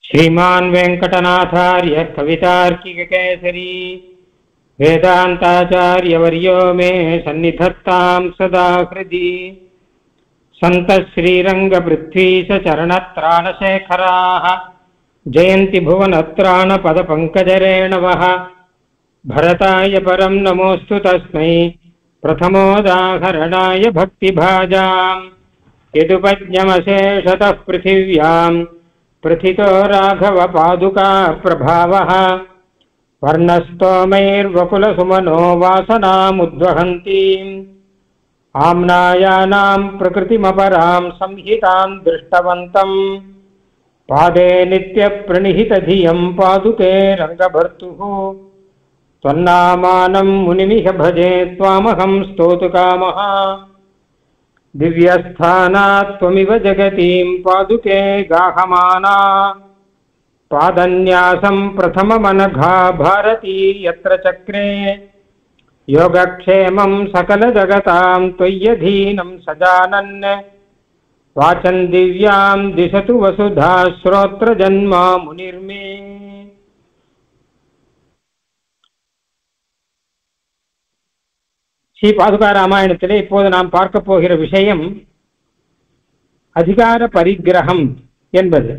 श्रीमान् वेङ्कटनाथार्य कवितार्किककेसरी वेदान्ताचार्यवर्यो मे सन्निधत्तां सदा हृदि सन्तः श्रीरङ्गपृथ्वीशचरणत्राणशेखराः जयन्ति भुवनत्राणपदपङ्कजरेणवः भरताय परं नमोऽस्तु तस्मै प्रथमोदाहरणाय भक्तिभाजाम् यदुपज्ञमशेषतः पृथिव्याम् प्रथितो राघवपादुका प्रभावः वर्णस्तोमैर्वकुलसुमनो वासनामुद्वहन्तीम् आम्नायानाम् प्रकृतिमपराम् संहिताम् दृष्टवन्तम् पादे नित्यप्रणिहितधियम् पादुके रङ्गभर्तुः त्वन्नामानम् मुनिमिह भजे त्वामहम् स्तोतुकामः दिव्यस्थानात् त्वमिव जगतीम् पादुके गाहमाना पादन्यासम् प्रथममनघा भारती यत्र चक्रे योगक्षेमम् सकलजगताम् त्वय्यधीनम् सजानन् वाचम् दिव्याम् दिशतु वसुधा श्रोत्रजन्मा मुनिर्मे ஸ்ரீ பாதுகா ராமாயணத்திலே இப்போது நாம் பார்க்க போகிற விஷயம் அதிகார பரிகிரகம் என்பது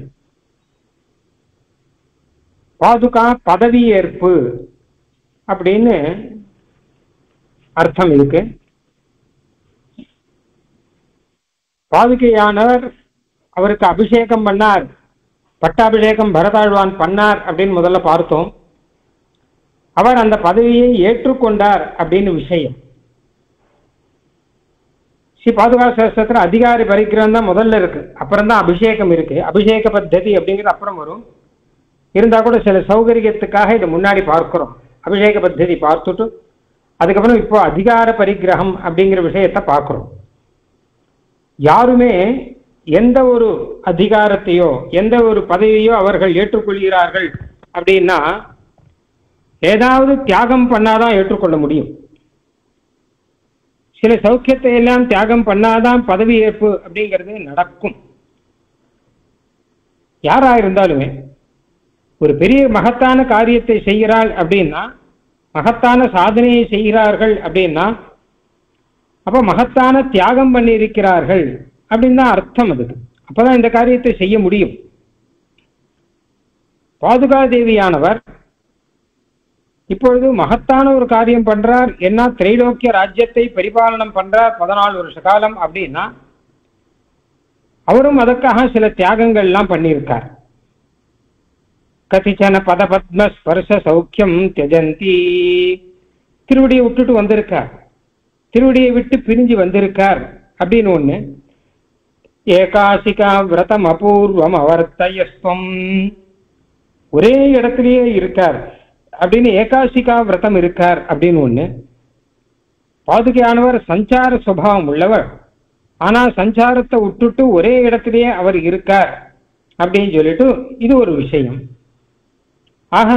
பாதுகா பதவியேற்பு அப்படின்னு அர்த்தம் இருக்கு பாதுகையானவர் அவருக்கு அபிஷேகம் பண்ணார் பட்டாபிஷேகம் பரதாழ்வான் பண்ணார் அப்படின்னு முதல்ல பார்த்தோம் அவர் அந்த பதவியை ஏற்றுக்கொண்டார் அப்படின்னு விஷயம் ஸ்ரீ பாதுகா சாஸ்திரத்தில் அதிகாரி பரிக்கிரம் தான் முதல்ல இருக்கு அப்புறம் தான் அபிஷேகம் இருக்கு அபிஷேக பத்ததி அப்படிங்கிறது அப்புறம் வரும் இருந்தா கூட சில சௌகரியத்துக்காக இதை முன்னாடி பார்க்கிறோம் அபிஷேக பத்ததி பார்த்துட்டு அதுக்கப்புறம் இப்போ அதிகார பரிகிரகம் அப்படிங்கிற விஷயத்தை பார்க்கிறோம் யாருமே எந்த ஒரு அதிகாரத்தையோ எந்த ஒரு பதவியோ அவர்கள் ஏற்றுக்கொள்கிறார்கள் அப்படின்னா ஏதாவது தியாகம் பண்ணாதான் ஏற்றுக்கொள்ள முடியும் சில சௌக்கியத்தை எல்லாம் தியாகம் பண்ணாதான் பதவி ஏற்பு அப்படிங்கிறது நடக்கும் யாரா இருந்தாலுமே ஒரு பெரிய மகத்தான காரியத்தை செய்கிறாள் அப்படின்னா மகத்தான சாதனையை செய்கிறார்கள் அப்படின்னா அப்ப மகத்தான தியாகம் பண்ணி இருக்கிறார்கள் அப்படின்னு தான் அர்த்தம் அதுக்கு அப்பதான் இந்த காரியத்தை செய்ய முடியும் பாதுகா தேவியானவர் இப்பொழுது மகத்தான ஒரு காரியம் பண்றார் என்ன திரைலோக்கிய ராஜ்யத்தை பரிபாலனம் பண்றார் பதினாலு வருஷ காலம் அப்படின்னா அவரும் அதற்காக சில தியாகங்கள் எல்லாம் பண்ணியிருக்கார் கதிச்சன பதபத்ம ஸ்பர்ச சௌக்கியம் தியஜந்தி திருவடியை விட்டுட்டு வந்திருக்கார் திருவடியை விட்டு பிரிஞ்சு வந்திருக்கார் அப்படின்னு ஒண்ணு ஏகாசிகா விரதம் அபூர்வம் அவர்த்தயஸ்வம் ஒரே இடத்திலேயே இருக்கார் அப்படின்னு ஏகாசிகா விரதம் இருக்கார் அப்படின்னு ஒண்ணு பாதுகையானவர் சஞ்சார சுபாவம் உள்ளவர் ஆனா சஞ்சாரத்தை விட்டுட்டு ஒரே இடத்திலேயே அவர் இருக்கார் அப்படின்னு சொல்லிட்டு இது ஒரு விஷயம் ஆக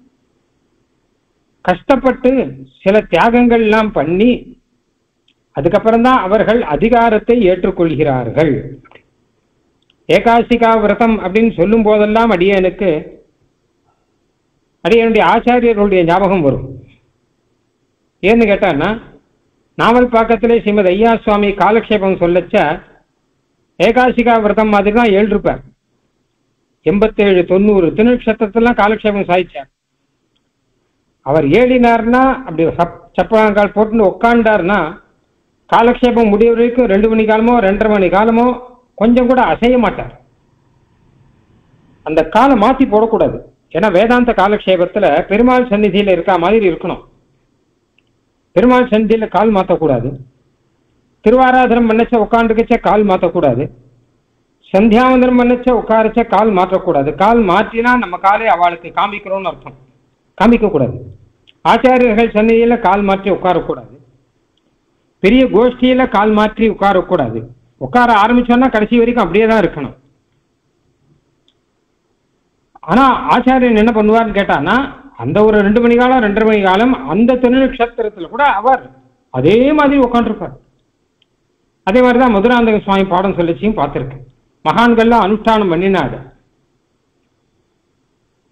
கஷ்டப்பட்டு சில தியாகங்கள் எல்லாம் பண்ணி அதுக்கப்புறம் தான் அவர்கள் அதிகாரத்தை ஏற்றுக்கொள்கிறார்கள் ஏகாசிகா விரதம் அப்படின்னு சொல்லும் போதெல்லாம் அடியனுக்கு அடியனுடைய ஆச்சாரியர்களுடைய ஞாபகம் வரும் ஏன்னு கேட்டான்னா நாவல் பாக்கத்திலே ஸ்ரீமத் ஐயா சுவாமி காலக்ஷேபம் சொல்லச்ச ஏகாசிகா விரதம் மாதிரி தான் ஏழ்ருப்பார் எண்பத்தேழு தொண்ணூறு திருநட்சத்திரத்தெல்லாம் காலக்ஷேபம் சாதிச்சார் அவர் ஏழினார்னா அப்படி சப் சப்பங்கால் போட்டுன்னு உட்காண்டார்னா காலக்ஷேபம் முடிய வரைக்கும் ரெண்டு மணி காலமோ ரெண்டரை மணி காலமோ கொஞ்சம் கூட அசைய மாட்டார் அந்த காலை மாத்தி போடக்கூடாது ஏன்னா வேதாந்த காலக்ஷேபத்துல பெருமாள் சந்நிதியில இருக்கா மாதிரி இருக்கணும் பெருமாள் சந்நிதியில கால் மாற்றக்கூடாது திருவாராதனம் பண்ணச்ச உட்காந்துக்கச்ச கால் மாற்றக்கூடாது சந்தியாவந்தனம் பண்ணச்ச உட்காரச்ச கால் மாற்றக்கூடாது கால் மாற்றினா நம்ம காலை அவளுக்கு காமிக்கிறோம்னு அர்த்தம் காமிக்கக்கூடாது ஆச்சாரியர்கள் சந்நிதியில கால் மாற்றி உட்காரக்கூடாது பெரிய கோஷ்டியில கால் மாற்றி உட்காரக்கூடாது உட்கார ஆரம்பிச்சோன்னா கடைசி வரைக்கும் அப்படியே தான் இருக்கணும் ஆனா ஆச்சாரியன் என்ன பண்ணுவார்னு கேட்டானா அந்த ஒரு ரெண்டு மணி காலம் ரெண்டரை மணி காலம் அந்த திருநக்ஷத்திரத்துல கூட அவர் அதே மாதிரி உட்காந்துருப்பார் அதே மாதிரி தான் மதுராந்தக சுவாமி பாடம் சொல்லிச்சியும் பார்த்துருக்கு மகான்கள்லாம் அனுஷ்டானம் பண்ணினாரு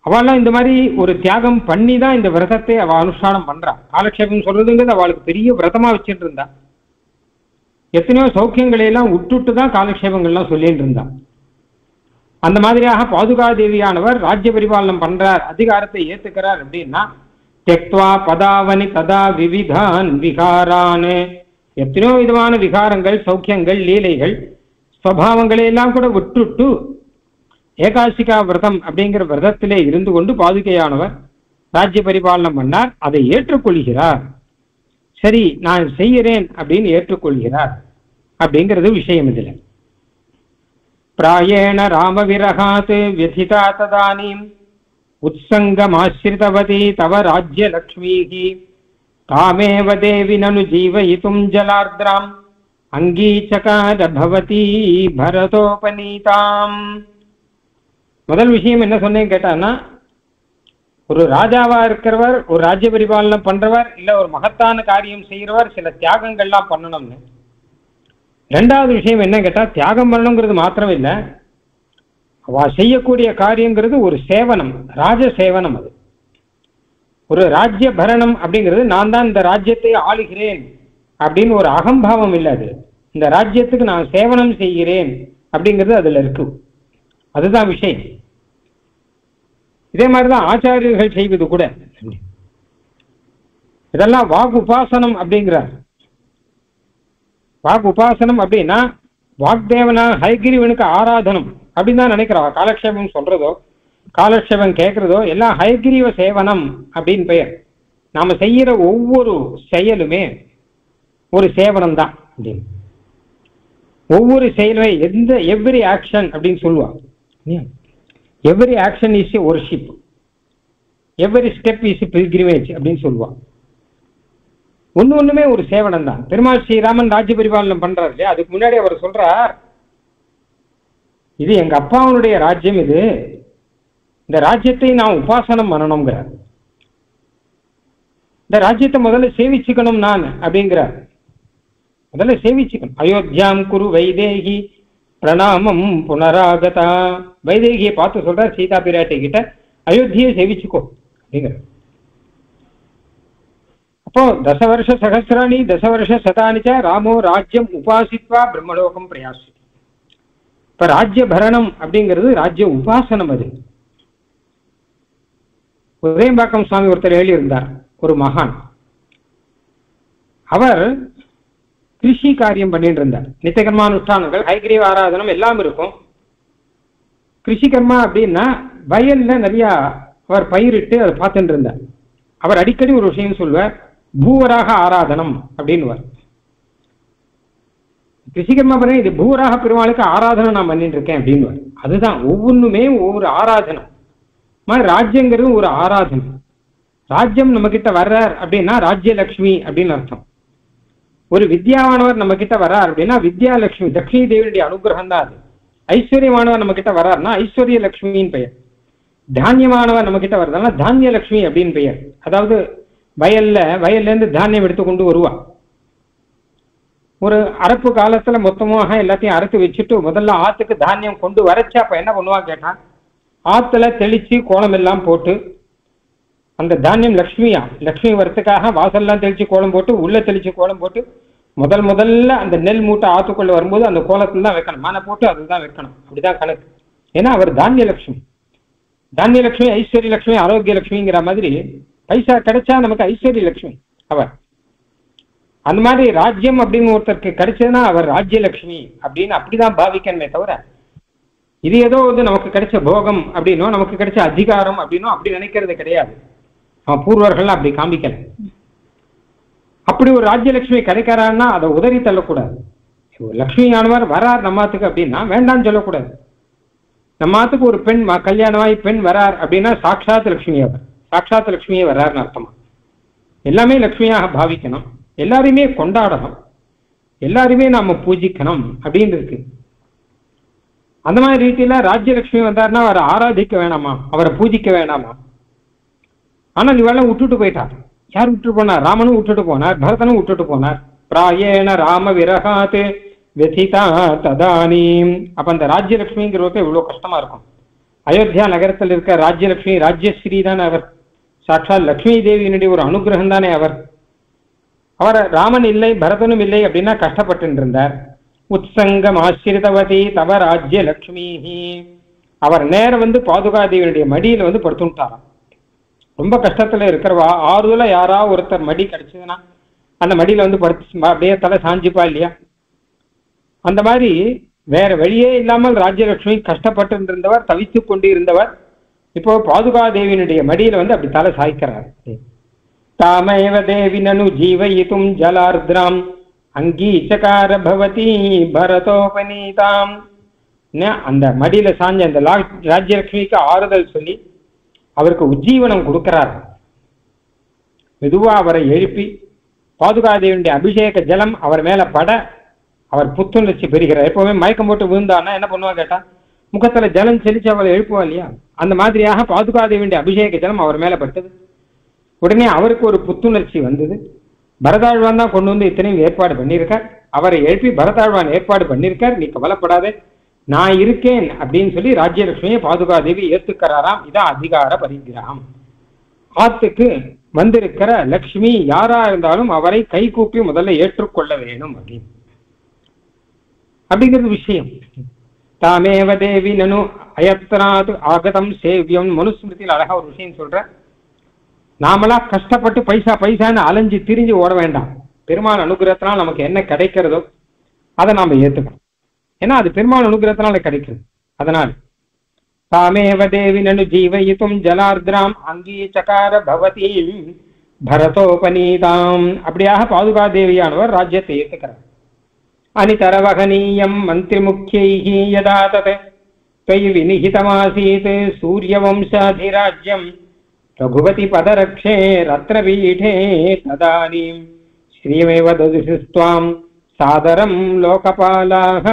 அவள்லாம் இந்த மாதிரி ஒரு தியாகம் பண்ணி தான் இந்த விரதத்தை அவ அனுஷ்டானம் பண்றா காலக்ஷேபம் சொல்றதுங்கிறது அவளுக்கு பெரிய விரதமா வச்சுட்டு இருந்தா எத்தனையோ சௌக்கியங்களை எல்லாம் விட்டுட்டு தான் காலக்ஷேபங்கள்லாம் சொல்லிட்டு இருந்தா அந்த மாதிரியாக பாதுகா தேவியானவர் ராஜ்ய பரிபாலனம் பண்றார் அதிகாரத்தை ஏத்துக்கிறார் அப்படின்னா தெக்வா பதாவனி ததா விவிதான் விகாரான் எத்தனையோ விதமான விகாரங்கள் சௌக்கியங்கள் லீலைகள் ஸ்வபாவங்களை எல்லாம் கூட விட்டுட்டு ஏகாசிகா விரதம் அப்படிங்கிற விரதத்திலே இருந்து கொண்டு பாதுகையானவர் ராஜ்ய பரிபாலனம் பண்ணார் அதை ஏற்றுக்கொள்கிறார் சரி நான் செய்கிறேன் அப்படின்னு ஏற்றுக்கொள்கிறார் அப்படிங்கிறது விஷயம் இதுல பிராயேண ராமவிரகாத் व्यथिता ததானீம் உத்சங்கமாசிரிதவதி தவ ராஜ்யலக்ஷ்மீः காமேவ தேவி நனு ஜீவயித்தும் ஜலார்திராம் அங்கீச்சகார பவதி பரதோபநீதாம் முதல் விஷயம் என்ன சொன்னேன் கேட்டான்னா ஒரு ராஜாவா இருக்கிறவர் ஒரு ராஜ்ய பரிபாலனம் பண்றவர் இல்ல ஒரு மகத்தான காரியம் செய்கிறவர் சில தியாகங்கள்லாம் பண்ணணும்னு ரெண்டாவது விஷயம் என்ன கேட்டா தியாகம் பண்ணணுங்கிறது மாத்திரம் இல்ல அவ செய்யக்கூடிய காரியங்கிறது ஒரு சேவனம் ராஜ சேவனம் அது ஒரு ராஜ்ய பரணம் அப்படிங்கிறது நான் தான் இந்த ராஜ்யத்தை ஆளுகிறேன் அப்படின்னு ஒரு அகம்பாவம் இல்லை அது இந்த ராஜ்யத்துக்கு நான் சேவனம் செய்கிறேன் அப்படிங்கிறது அதுல இருக்கு அதுதான் விஷயம் இதே மாதிரிதான் ஆச்சாரியர்கள் செய்வது கூட இதெல்லாம் வாக் உபாசனம் அப்படிங்கிறார் வாக் உபாசனம் அப்படின்னா வாக்தேவனா ஹைகிரிவனுக்கு ஆராதனம் அப்படின்னு தான் நினைக்கிறா காலக்ஷேபம் சொல்றதோ காலக்ஷேபம் கேட்கறதோ எல்லாம் ஹைகிரீவ சேவனம் அப்படின்னு பெயர் நாம செய்யற ஒவ்வொரு செயலுமே ஒரு சேவனம் தான் அப்படின்னு ஒவ்வொரு செயலுமே எந்த எவ்ரி ஆக்ஷன் அப்படின்னு சொல்லுவா every action is a worship every step is pilgrimage அப்படின்னு சொல்லுவா ஒண்ணு ஒண்ணுமே ஒரு சேவனம் தான் பெருமாள் ஸ்ரீராமன் ராஜ்ய பரிபாலனம் பண்றாரு இல்லையா அதுக்கு முன்னாடி அவர் சொல்றார் இது எங்க அப்பாவுடைய ராஜ்யம் இது இந்த ராஜ்யத்தை நான் உபாசனம் பண்ணணுங்கிறார் இந்த ராஜ்யத்தை முதல்ல சேவிச்சுக்கணும் நான் அப்படிங்கிறார் முதல்ல சேவிச்சுக்கணும் அயோத்தியாம் குரு வைதேகி பிரணாமம் புனராகதா வைதேகியை பார்த்து சொல்றார் சீதா பிராட்டி கிட்ட அயோத்தியை சேவிச்சுக்கோ அப்படிங்கிற அப்போ தச வருஷ சகசிராணி தச வருஷ சதானிச்ச ராமோ ராஜ்யம் உபாசித்வா பிரம்மலோகம் பிரயாசி இப்ப ராஜ்ய பரணம் அப்படிங்கிறது ராஜ்ய உபாசனம் அது உதயம்பாக்கம் சுவாமி ஒருத்தர் எழுதியிருந்தார் ஒரு மகான் அவர் கிருஷி காரியம் பண்ணிட்டு இருந்தார் நித்தியகர்மானுஷ்டானங்கள் ஹைகிரீவ ஆராதனம் எல்லாம் இருக்கும் கிருஷி கர்மா அப்படின்னா வயல்ல நிறைய அவர் பயிரிட்டு அதை பார்த்துட்டு இருந்தார் அவர் அடிக்கடி ஒரு விஷயம் சொல்வார் பூவராக ஆராதனம் அப்படின்னுவார் கிருஷிகர்மா பண்ண இது பூவராக பெருமாளுக்கு ஆராதனை நான் பண்ணிட்டு இருக்கேன் அப்படின்னுவார் அதுதான் ஒவ்வொன்றுமே ஒவ்வொரு ஆராதனம் மாதிரி ராஜ்யங்கிறது ஒரு ஆராதனை ராஜ்யம் நம்ம கிட்ட வர்றார் அப்படின்னா ராஜ்யலக்ஷ்மி அப்படின்னு அர்த்தம் ஒரு வித்யாவானவர் நம்ம கிட்ட வர்றார் அப்படின்னா வித்யாலட்சுமி தட்சிணி தேவியுடைய அனுகிரகம் தான் அது ஐஸ்வர்யமானவர் நம்ம கிட்ட வர்றாருன்னா ஐஸ்வர்ய லட்சுமியின் பெயர் தானியமானவர் நம்ம கிட்ட வர்றதுனா தானிய லட்சுமி அப்படின்னு பெயர் அதாவது வயல்ல வயல்ல இருந்து தானியம் எடுத்து கொண்டு வருவா ஒரு அரப்பு காலத்துல மொத்தமாக எல்லாத்தையும் அறுத்து வச்சுட்டு முதல்ல ஆத்துக்கு தானியம் கொண்டு வரைச்சா அப்ப என்ன பண்ணுவா கேட்டா ஆத்துல தெளிச்சு கோலம் எல்லாம் போட்டு அந்த தானியம் லக்ஷ்மியா லக்ஷ்மி வரத்துக்காக வாசல்லாம் தெளிச்சு கோலம் போட்டு உள்ள தெளிச்சு கோலம் போட்டு முதல் முதல்ல அந்த நெல் மூட்டை ஆத்துக்குள்ள வரும்போது அந்த கோலத்துல தான் வைக்கணும் மானை போட்டு அதுதான் வைக்கணும் அப்படிதான் கணக்கு ஏன்னா அவர் தானிய லட்சுமி தானிய லட்சுமி ஐஸ்வர்ய லட்சுமி ஆரோக்கிய லட்சுமிங்கிற மாதிரி பைசா கிடைச்சா நமக்கு ஐஸ்வர்ய லட்சுமி அவர் அந்த மாதிரி ராஜ்யம் அப்படின்னு ஒருத்தருக்கு கிடைச்சதுன்னா அவர் ராஜ்யலட்சுமி அப்படின்னு அப்படிதான் பாவிக்கணுமே தவிர இது ஏதோ வந்து நமக்கு கிடைச்ச போகம் அப்படின்னோ நமக்கு கிடைச்ச அதிகாரம் அப்படின்னோ அப்படி நினைக்கிறது கிடையாது அவன் பூர்வர்கள்லாம் அப்படி காமிக்கல அப்படி ஒரு ராஜ்யலட்சுமி கிடைக்கிறான்னா அதை உதறி தள்ளக்கூடாது லக்ஷ்மி ஆனவர் வரார் நம்மாத்துக்கு அப்படின்னா வேண்டாம்னு சொல்லக்கூடாது நம்மாத்துக்கு ஒரு பெண் ம- கல்யாணமாகி பெண் வரார் அப்படின்னா சாட்சாத் லக்ஷ்மி அவர் சாட்சாத் லக்ஷ்மியே வராருன்னு அர்த்தமா எல்லாமே லக்ஷ்மியாக பாவிக்கணும் எல்லாரையுமே கொண்டாடணும் எல்லாரையுமே நாம பூஜிக்கணும் அப்படின்னு இருக்கு அந்த மாதிரி ரீதியில ராஜ்யலட்சுமி வந்தாருன்னா அவரை ஆராதிக்க வேணாமா அவரை பூஜிக்க வேணாமா ஆனால் இவெல்லாம் விட்டுட்டு போயிட்டார் யார் விட்டுட்டு போனார் ராமனும் விட்டுட்டு போனார் பரதனும் விட்டுட்டு போனார் பிராயேண ராம விரகாத் வெதிதா ததானீம் அப்ப அந்த ராஜ்யலட்சுமிங்கிறவருக்கு இவ்வளவு கஷ்டமா இருக்கும் அயோத்தியா நகரத்தில் இருக்க ராஜ்யலட்சுமி ராஜ்யஸ்ரீ தானே அவர் சாட்சாத் லக்ஷ்மி தேவியினுடைய ஒரு அனுகிரகம் தானே அவர் அவர் ராமன் இல்லை பரதனும் இல்லை அப்படின்னா கஷ்டப்பட்டு இருந்தார் உத்சங்கம் ஆசிரிதவதி தவ ராஜ்ய லக்ஷ்மி அவர் நேரம் வந்து பாதுகாதேவியுடைய மடியில வந்து படுத்துட்டாராம் ரொம்ப கஷ்டத்துல இருக்கிறவா ஆறுதல யாரா ஒருத்தர் மடி கிடைச்சதுன்னா அந்த மடியில வந்து படுத்து அப்படியே தலை சாஞ்சிப்பா இல்லையா அந்த மாதிரி வேற வழியே இல்லாமல் ராஜ்யலட்சுமி கஷ்டப்பட்டு இருந்தவர் தவித்து கொண்டு இருந்தவர் இப்போ பாதுகாதேவியினுடைய மடியில வந்து அப்படி தலை சாய்க்கிறார் தாமேவ தேவி நனு ஜீவயித்தும் ஜலார்திராம் அங்கீச்சகார பவதி பரதோபனீதாம் அந்த மடியில சாஞ்ச அந்த ராஜ்யலட்சுமிக்கு ஆறுதல் சொல்லி அவருக்கு உஜ்ஜீவனம் கொடுக்கிறார் மெதுவா அவரை எழுப்பி பாதுகாதேவியுடைய அபிஷேக ஜலம் அவர் மேல பட அவர் புத்துணர்ச்சி பெறுகிறார் எப்பவுமே மயக்கம் போட்டு விழுந்தான்னா என்ன பண்ணுவா கேட்டா முகத்துல ஜலம் செலிச்சு அவரை எழுப்புவா இல்லையா அந்த மாதிரியாக பாதுகாதேவியுடைய அபிஷேக ஜலம் அவர் மேல பட்டது உடனே அவருக்கு ஒரு புத்துணர்ச்சி வந்தது பரதாழ்வான் தான் கொண்டு வந்து இத்தனையும் ஏற்பாடு பண்ணியிருக்கார் அவரை எழுப்பி பரதாழ்வான் ஏற்பாடு பண்ணியிருக்கார் நீ கவலைப்படாதே நான் இருக்கேன் அப்படின்னு சொல்லி ராஜ்யலட்சுமியை பாதுகாதேவி ஏத்துக்கிறாராம் இதான் அதிகார பரிகிரகம் ஆத்துக்கு வந்திருக்கிற லக்ஷ்மி யாரா இருந்தாலும் அவரை கை கூப்பி முதல்ல ஏற்றுக்கொள்ள வேணும் அப்படின்னு அப்படிங்கிறது விஷயம் தாமேவ தேவி நனு அயத்ராது ஆகதம் சேவியம் மனுஸ்மிருதியில் அழகா ஒரு விஷயம் சொல்ற நாமளா கஷ்டப்பட்டு பைசா பைசான்னு அலைஞ்சு திரிஞ்சு ஓட வேண்டாம் பெருமாள் அனுகிரகத்தினால் நமக்கு என்ன கிடைக்கிறதோ அதை நாம ஏத்துக்கணும் ஏன்னா அது பெருமாள் அனுகிரகத்தினால கிடைக்கிறது அதனால் தாமேவ தேவி நனு ஜீவயித்தும் ஜலார்திராம் அங்கீச்சகார பவதி பரதோபனீதாம் அப்படியாக பாதுகா தேவியானவர் ராஜ்யத்தை ஏத்துக்கிறார் அனிதரவகனீயம் மந்திரி முக்கியை யதா தத் त्वयि विनिहितमासीत् सूर्यवंशाधिराज्यम् रघुपति पदरक्षे रत्र पीठे तदानीम् श्रियमेव ददुषुस्त्वाम् சாதரம் லோகபாலாக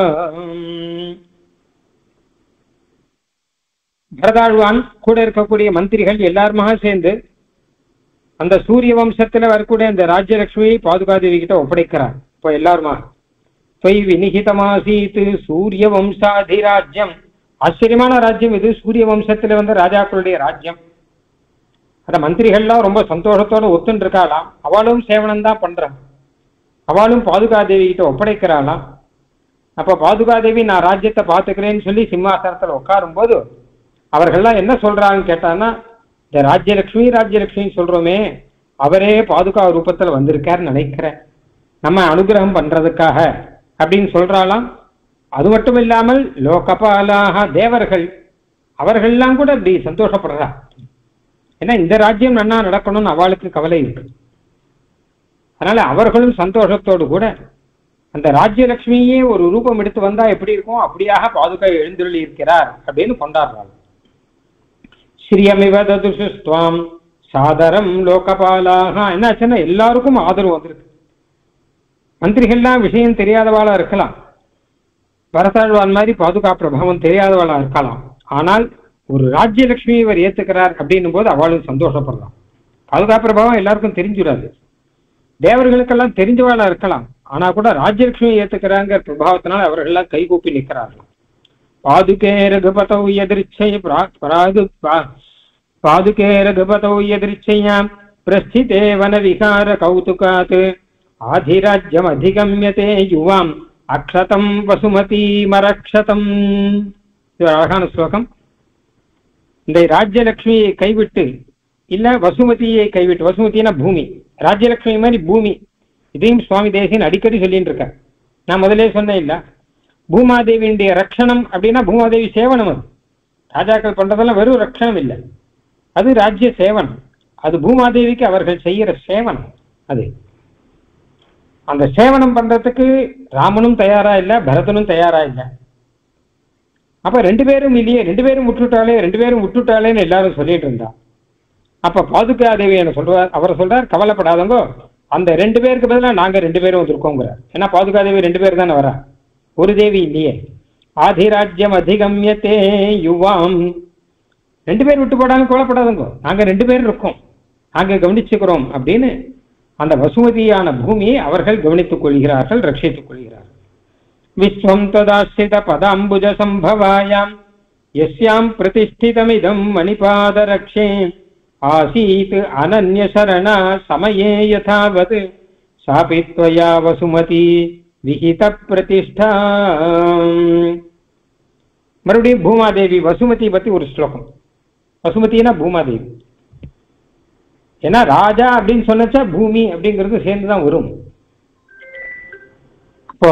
பரதாழ்வான் கூட இருக்கக்கூடிய மந்திரிகள் எல்லாருமாக சேர்ந்து அந்த சூரிய வம்சத்துல வரக்கூடிய அந்த ராஜ்யலட்சுமியை பாதுகாதேவி கிட்ட ஒப்படைக்கிறார் இப்போ எல்லாருமா தொய் வினிகிதமாசீத்து சூரிய வம்சாதிராஜ்யம் ஆச்சரியமான ராஜ்யம் இது சூரிய வம்சத்துல வந்த ராஜாக்களுடைய ராஜ்யம் அந்த மந்திரிகள்லாம் ரொம்ப சந்தோஷத்தோட ஒத்துன்னு இருக்காளாம் அவளும் சேவனம் தான் பண்றான் அவளும் பாதுகாதேவி கிட்ட ஒப்படைக்கிறாளாம் அப்ப பாதுகாதேவி நான் ராஜ்யத்தை பார்த்துக்கிறேன்னு சொல்லி சிம்மாசனத்துல உட்காரும் போது அவர்கள்லாம் என்ன சொல்றாங்கன்னு கேட்டான்னா இந்த ராஜ்யலட்சுமி ராஜ்யலட்சுமி சொல்றோமே அவரே பாதுகா ரூபத்துல வந்திருக்காருன்னு நினைக்கிறேன் நம்ம அனுகிரகம் பண்றதுக்காக அப்படின்னு சொல்றாளாம் அது மட்டும் இல்லாமல் லோகபாலாக தேவர்கள் அவர்கள்லாம் கூட இப்படி சந்தோஷப்படுறா ஏன்னா இந்த ராஜ்யம் நன்னா நடக்கணும்னு அவளுக்கு கவலை இருக்கு அதனால அவர்களும் சந்தோஷத்தோடு கூட அந்த ராஜ்யலட்சுமியே ஒரு ரூபம் எடுத்து வந்தா எப்படி இருக்கும் அப்படியாக பாதுகா எழுந்தருளி இருக்கிறார் அப்படின்னு கொண்டாடுறாள் ஸ்ரீயமிவ ததுஷுஸ்துவாம் சாதரம் லோகபாலாக என்னாச்சுன்னா எல்லாருக்கும் ஆதரவு வந்திருக்கு மந்திரிகள்லாம் விஷயம் தெரியாதவாளா இருக்கலாம் பரதாழ்வான் மாதிரி பாதுகா பிரபாவம் தெரியாதவாளா இருக்கலாம் ஆனால் ஒரு ராஜ்யலட்சுமி இவர் ஏத்துக்கிறார் அப்படின்னும் போது அவளும் சந்தோஷப்படலாம் பாதுகா பிரபாவம் எல்லாருக்கும் தெரிஞ்சுடாது தேவர்களுக்கெல்லாம் தெரிஞ்சவாளா இருக்கலாம் ஆனா கூட ராஜ்யலட்சுமி ஏத்துக்கிறாங்க பிரபாவத்தினால் அவர்கள்லாம் கைகூப்பி நிற்கிறார்கள் பாதுகே ரகுபதௌ எதிர்ச்சை பிராகு பாதுகே ரகுபதௌ எதிர்ச்சையாம் பிரஸ்திதே வன விகார கௌதுகாத் ஆதிராஜ்யம் அதிகமியதே யுவாம் அக்ஷதம் வசுமதி மரக்ஷதம் இது அழகான ஸ்லோகம் இந்த ராஜ்யலட்சுமியை கைவிட்டு இல்ல வசுமதியை கைவிட்டு வசுமதினா பூமி ராஜ்யலட்சுமி மாதிரி பூமி இதையும் சுவாமி தேசியன் அடிக்கடி சொல்லிட்டு இருக்க நான் முதலே சொன்னேன் இல்ல பூமாதேவியுடைய ரட்சணம் அப்படின்னா பூமாதேவி சேவனம் அது ராஜாக்கள் பண்றதெல்லாம் வெறும் ரட்சணம் இல்லை அது ராஜ்ய சேவனம் அது பூமாதேவிக்கு அவர்கள் செய்யற சேவனம் அது அந்த சேவனம் பண்றதுக்கு ராமனும் தயாரா இல்ல பரதனும் தயாரா இல்ல அப்ப ரெண்டு பேரும் இல்லையே ரெண்டு பேரும் விட்டுட்டாலே ரெண்டு பேரும் விட்டுட்டாலேன்னு எல்லாரும் சொல்லிட்டு இருந்தா அப்ப பாதுகா தேவி என்ன சொல்றார் அவர் சொல்றார் கவலைப்படாதவங்க அந்த ரெண்டு பேருக்கு பதிலாக நாங்க ரெண்டு பேரும் வந்திருக்கோங்கிறார் ஏன்னா பாதுகா தேவி ரெண்டு பேர் தானே வரா ஒரு தேவி இல்லையே ஆதிராஜ்யம் அதிகமியத்தே யுவாம் ரெண்டு பேர் விட்டு போடாலும் கவலைப்படாதவங்க நாங்க ரெண்டு பேர் இருக்கோம் நாங்க கவனிச்சுக்கிறோம் அப்படின்னு அந்த வசுமதியான பூமியை அவர்கள் கவனித்துக் கொள்கிறார்கள் ரட்சித்துக் கொள்கிறார்கள் விஸ்வம் ததாசித பதாம்புஜ சம்பவாயாம் यस्याम् प्रतिष्ठितमिदम् मणिपादरक्षे आसीत् अनन्यशरणा समये यथावत् सापि त्वया वसुमती விஹிதப்பிரதிஷ்டா மறுபடியும் பூமாதேவி வசுமதி பத்தி ஒரு ஸ்லோகம் வசுமதினா பூமாதேவி ஏன்னா ராஜா அப்படின்னு சொன்னச்சா பூமி அப்படிங்கிறது சேர்ந்து தான் வரும் அப்போ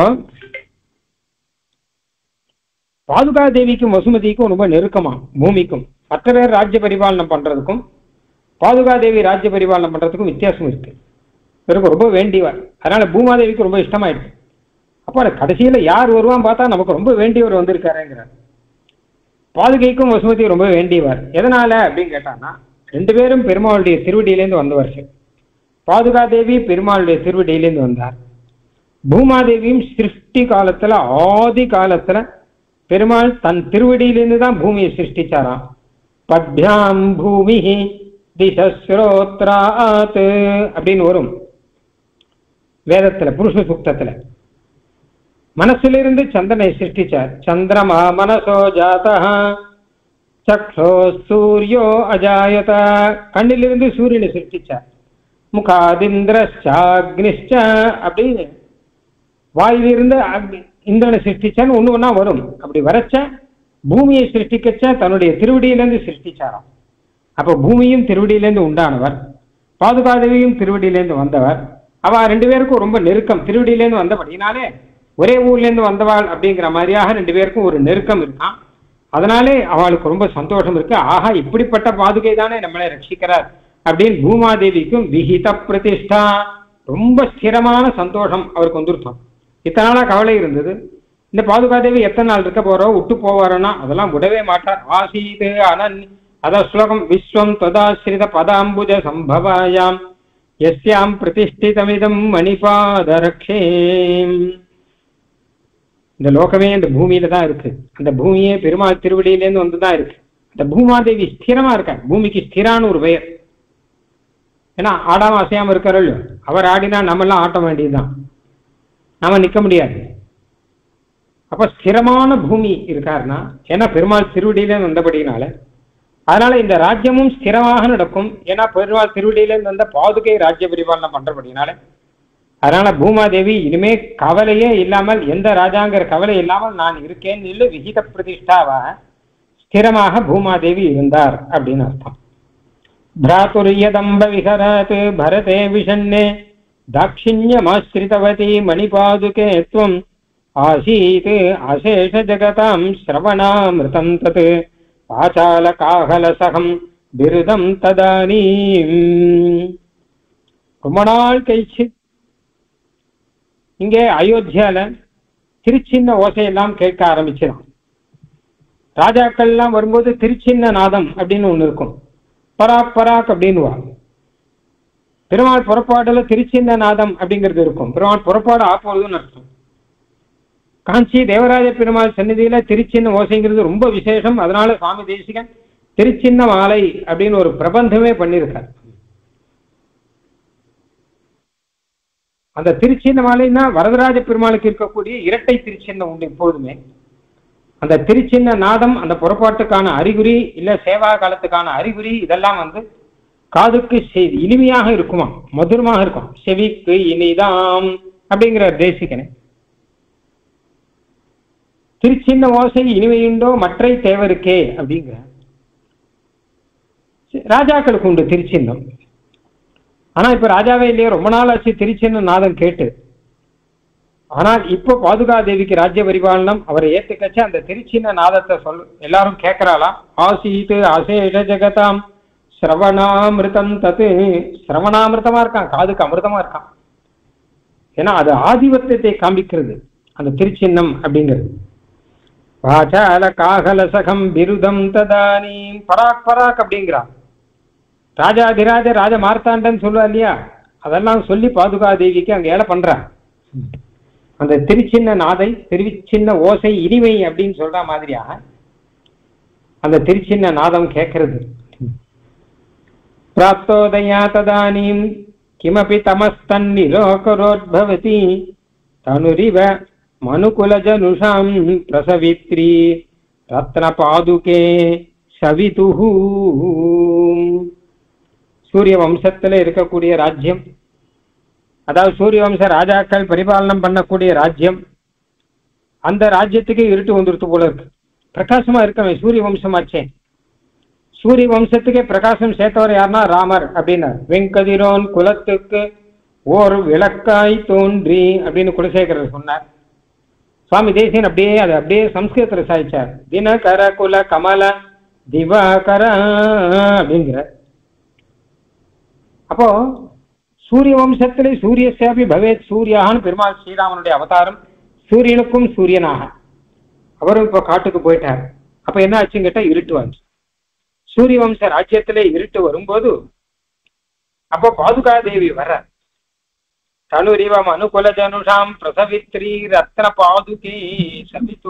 பாதுகா தேவிக்கும் வசுமதிக்கும் ரொம்ப நெருக்கமா பூமிக்கும் மற்ற பேர் ராஜ்ய பரிபாலனம் பண்றதுக்கும் பாதுகா தேவி ராஜ்ய பரிபாலனம் பண்றதுக்கும் வித்தியாசம் இருக்கு இவருக்கு ரொம்ப வேண்டியவர் அதனால பூமாதேவிக்கு ரொம்ப இஷ்டமாயிடுச்சு அப்போ கடைசியில யார் வருவான் பார்த்தா நமக்கு ரொம்ப வேண்டியவர் வந்திருக்காருங்கிறார் பாதுகைக்கும் வசுமதி ரொம்ப வேண்டியவர் எதனால அப்படின்னு கேட்டான்னா ரெண்டு பேரும் பெருமாளுடைய திருவடியிலேருந்து வந்தவர்கள் பாதுகா தேவி பெருமாளுடைய திருவடியிலேருந்து வந்தார் பூமாதேவியும் சிருஷ்டி காலத்துல ஆதி காலத்துல பெருமாள் தன் திருவடியிலேருந்து தான் பூமியை சிருஷ்டிச்சாராம் பத்யாம் பூமி திசஸ்ரோத்ராத் அப்படின்னு வரும் வேதத்துல புருஷ சுக்தத்துல மனசிலிருந்து சந்திரனை சிருஷ்டிச்சார் சந்திரமா மனசோ ஜாதா சக்ஷோ சூரியோ அஜாயத கண்ணிலிருந்து சூரியனை சிருஷ்டிச்சார் முகாதிந்திரஷ்டாக்னிஷ்ட அப்படின்னு வாயிலிருந்து அக்னி இந்திரனை சிருஷ்டிச்சான்னு ஒன்று ஒன்றா வரும் அப்படி வரைச்ச பூமியை சிருஷ்டிக்கச்ச தன்னுடைய திருவடியிலேருந்து சிருஷ்டிச்சாராம் அப்போ பூமியும் திருவடியிலேருந்து உண்டானவர் பாதுகாதேவியும் திருவடியிலேருந்து வந்தவர் அவ ரெண்டு பேருக்கும் ரொம்ப நெருக்கம் திருவடியிலேருந்து வந்தபடினாலே ஒரே ஊர்லேருந்து வந்தவாள் அப்படிங்கிற மாதிரியாக ரெண்டு பேருக்கும் ஒரு நெருக்கம் இருக்கான் அதனாலே அவளுக்கு ரொம்ப சந்தோஷம் இருக்கு ஆஹா இப்படிப்பட்ட பாதுகை தானே நம்மளை ரட்சிக்கிறார் அப்படின்னு பூமாதேவிக்கும் விஹித பிரதிஷ்டா ரொம்ப ஸ்திரமான சந்தோஷம் அவருக்கு வந்துருத்தோம் இத்தனை நாளா கவலை இருந்தது இந்த பாதுகாதேவி எத்தனை நாள் இருக்க போறோம் விட்டு போவாரோன்னா அதெல்லாம் விடவே மாட்டார் ஆசீது அனன் அத ஸ்லோகம் விஸ்வம் ததாசிரித பதாம்புஜ சம்பவாயாம் எஸ்யாம் பிரதிஷ்டிதமிதம் மணிபாதரக்ஷே இந்த லோகமே இந்த பூமியில தான் இருக்கு அந்த பூமியே பெருமாள் திருவடியிலேருந்து வந்து தான் இருக்கு அந்த பூமாதேவி ஸ்திரமா இருக்க பூமிக்கு ஸ்திரான்னு ஒரு பெயர் ஏன்னா ஆடாம அசையாம இருக்காரோ அவர் ஆடினா நம்மெல்லாம் ஆட்ட வேண்டியதுதான் நாம நிக்க முடியாது அப்ப ஸ்திரமான பூமி இருக்காருன்னா ஏன்னா பெருமாள் திருவடியிலேருந்து வந்தபடினால அதனால இந்த ராஜ்யமும் ஸ்திரமாக நடக்கும் ஏன்னா பெருமாள் திருவடியிலேருந்து வந்த பாதுகை ராஜ்ய பரிபாலனம் பண்றபடினால அதனால பூமாதேவி இனிமே கவலையே இல்லாமல் எந்த ராஜாங்கிற கவலை இல்லாமல் நான் இருக்கேன்னு இல்லை விகித பிரதிஷ்டாவா ஸ்திரமாக பூமாதேவி இருந்தார் அப்படின்னு அர்த்தம் பிராத்துரியதம்ப விஹரத் பரதே விஷன்னே தாட்சிணியமாஸ்ரிதவதி மணிபாதுகே துவம் ஆசீத் அசேஷ ஜகதாம் ஸ்ரவணாமிருதம் தத் பாச்சால காகலசகம் பிருதம் ததானீம் ரொம்ப நாள் கழிச்சு இங்கே அயோத்தியால திருச்சின்ன ஓசையெல்லாம் கேட்க ஆரம்பிச்சிடும் ராஜாக்கள் எல்லாம் வரும்போது திருச்சின்ன நாதம் அப்படின்னு ஒண்ணு இருக்கும் பராக் பராக் அப்படின்னுவா பெருமாள் புறப்பாடுல திருச்சின்ன நாதம் அப்படிங்கிறது இருக்கும் பெருமாள் புறப்பாடு ஆப்போதுன்னு அர்த்தம் காஞ்சி தேவராஜ பெருமாள் சந்நிதியில திருச்சின்ன ஓசைங்கிறது ரொம்ப விசேஷம் அதனால சுவாமி தேசிகன் திருச்சின்ன மாலை அப்படின்னு ஒரு பிரபந்தமே பண்ணியிருக்கார் அந்த திருச்சின்ன மாலைன்னா வரதராஜ பெருமாளுக்கு இருக்கக்கூடிய இரட்டை திருச்சின்னம் உண்டு எப்பொழுதுமே அந்த திருச்சின்ன நாதம் அந்த புறப்பாட்டுக்கான அறிகுறி இல்ல சேவா காலத்துக்கான அறிகுறி இதெல்லாம் வந்து காதுக்கு செ- இனிமையாக இருக்குமா மதுரமாக இருக்கும் செவிக்கு இனிதாம் அப்படிங்கிற தேசிகனே திருச்சின்ன ஓசை இனிமையுண்டோ மற்றை தேவருக்கே அப்படிங்கிற ராஜாக்களுக்கு உண்டு திருச்சின்னம் ஆனா இப்ப ராஜாவே இல்லையே ரொம்ப நாள் ஆச்சு திருச்சின்ன நாதம் கேட்டு ஆனால் இப்போ பாதுகா தேவிக்கு ராஜ்ய பரிபாலனம் அவரை ஏத்துக்கச்சு அந்த திருச்சின்ன நாதத்தை சொல் எல்லாரும் கேட்கறாளாம் ஆசீத்து அசேஷ ஜெகதாம் சிரவணாமிருதம் தத்து சிரவணாமிருதமா இருக்கான் காதுக்கு அமிர்தமா இருக்கான் ஏன்னா அது ஆதிபத்தியத்தை காண்பிக்கிறது அந்த திருச்சின்னம் அப்படிங்கிறது வாசால காகலசகம் பிருதம் ததானீம் பராக் பராக் அப்படிங்கிறான் ராஜாதிராஜ ராஜ மார்த்தாண்டன் சொல்லுவா இல்லையா அதெல்லாம் சொல்லி பாதுகா தேவிக்கு அங்க ஏழை பண்றா அந்த திருச்சின்ன நாதை திருச்சின்ன ஓசை இனிமை அப்படின்னு சொல்ற மாதிரியாக அந்த திருச்சின்ன நாதம் கேட்கறது பிராப்தோதயா ததானீம் கிமபி தமஸ்தன்னிலோகரோத்பவதி தனுரிவ மனுகுலஜனுஷாம் பிரசவித்ரி ரத்ன பாதுகே சவிதுஹு சூரிய வம்சத்துல இருக்கக்கூடிய ராஜ்யம் அதாவது சூரிய வம்ச ராஜாக்கள் பரிபாலனம் பண்ணக்கூடிய ராஜ்யம் அந்த ராஜ்யத்துக்கு இருட்டு வந்துருத்து போல இருக்கு பிரகாசமா இருக்கவன் சூரிய வம்சமாச்சே சூரிய வம்சத்துக்கே பிரகாசம் சேர்த்தவர் யாருன்னா ராமர் அப்படின்னார் வெங்கதிரோன் குலத்துக்கு ஓர் விளக்காய் தோன்றி அப்படின்னு குலசேகரர் சொன்னார் சுவாமி தேசியன் அப்படியே அதை அப்படியே சம்ஸ்கிருதத்தில் சாதிச்சார் தினகர குல கமல திவாகர அப்படிங்கிற அப்போ சூரிய வம்சத்திலே சூரிய சேபி பவேத் சூரியான்னு பெருமாள் ஸ்ரீராமனுடைய அவதாரம் சூரியனுக்கும் சூரியனாக அவரும் இப்போ காட்டுக்கு போயிட்டார் அப்ப என்ன ஆச்சுன்னு கேட்டா இருட்டு வந்து சூரிய வம்ச ராஜ்யத்திலே இருட்டு வரும்போது அப்போ பாதுகா தேவி வர தனுரிவம் அனுகுல ஜனுஷாம் பிரசவித்ரி ரத்ன பாதுகே சபித்து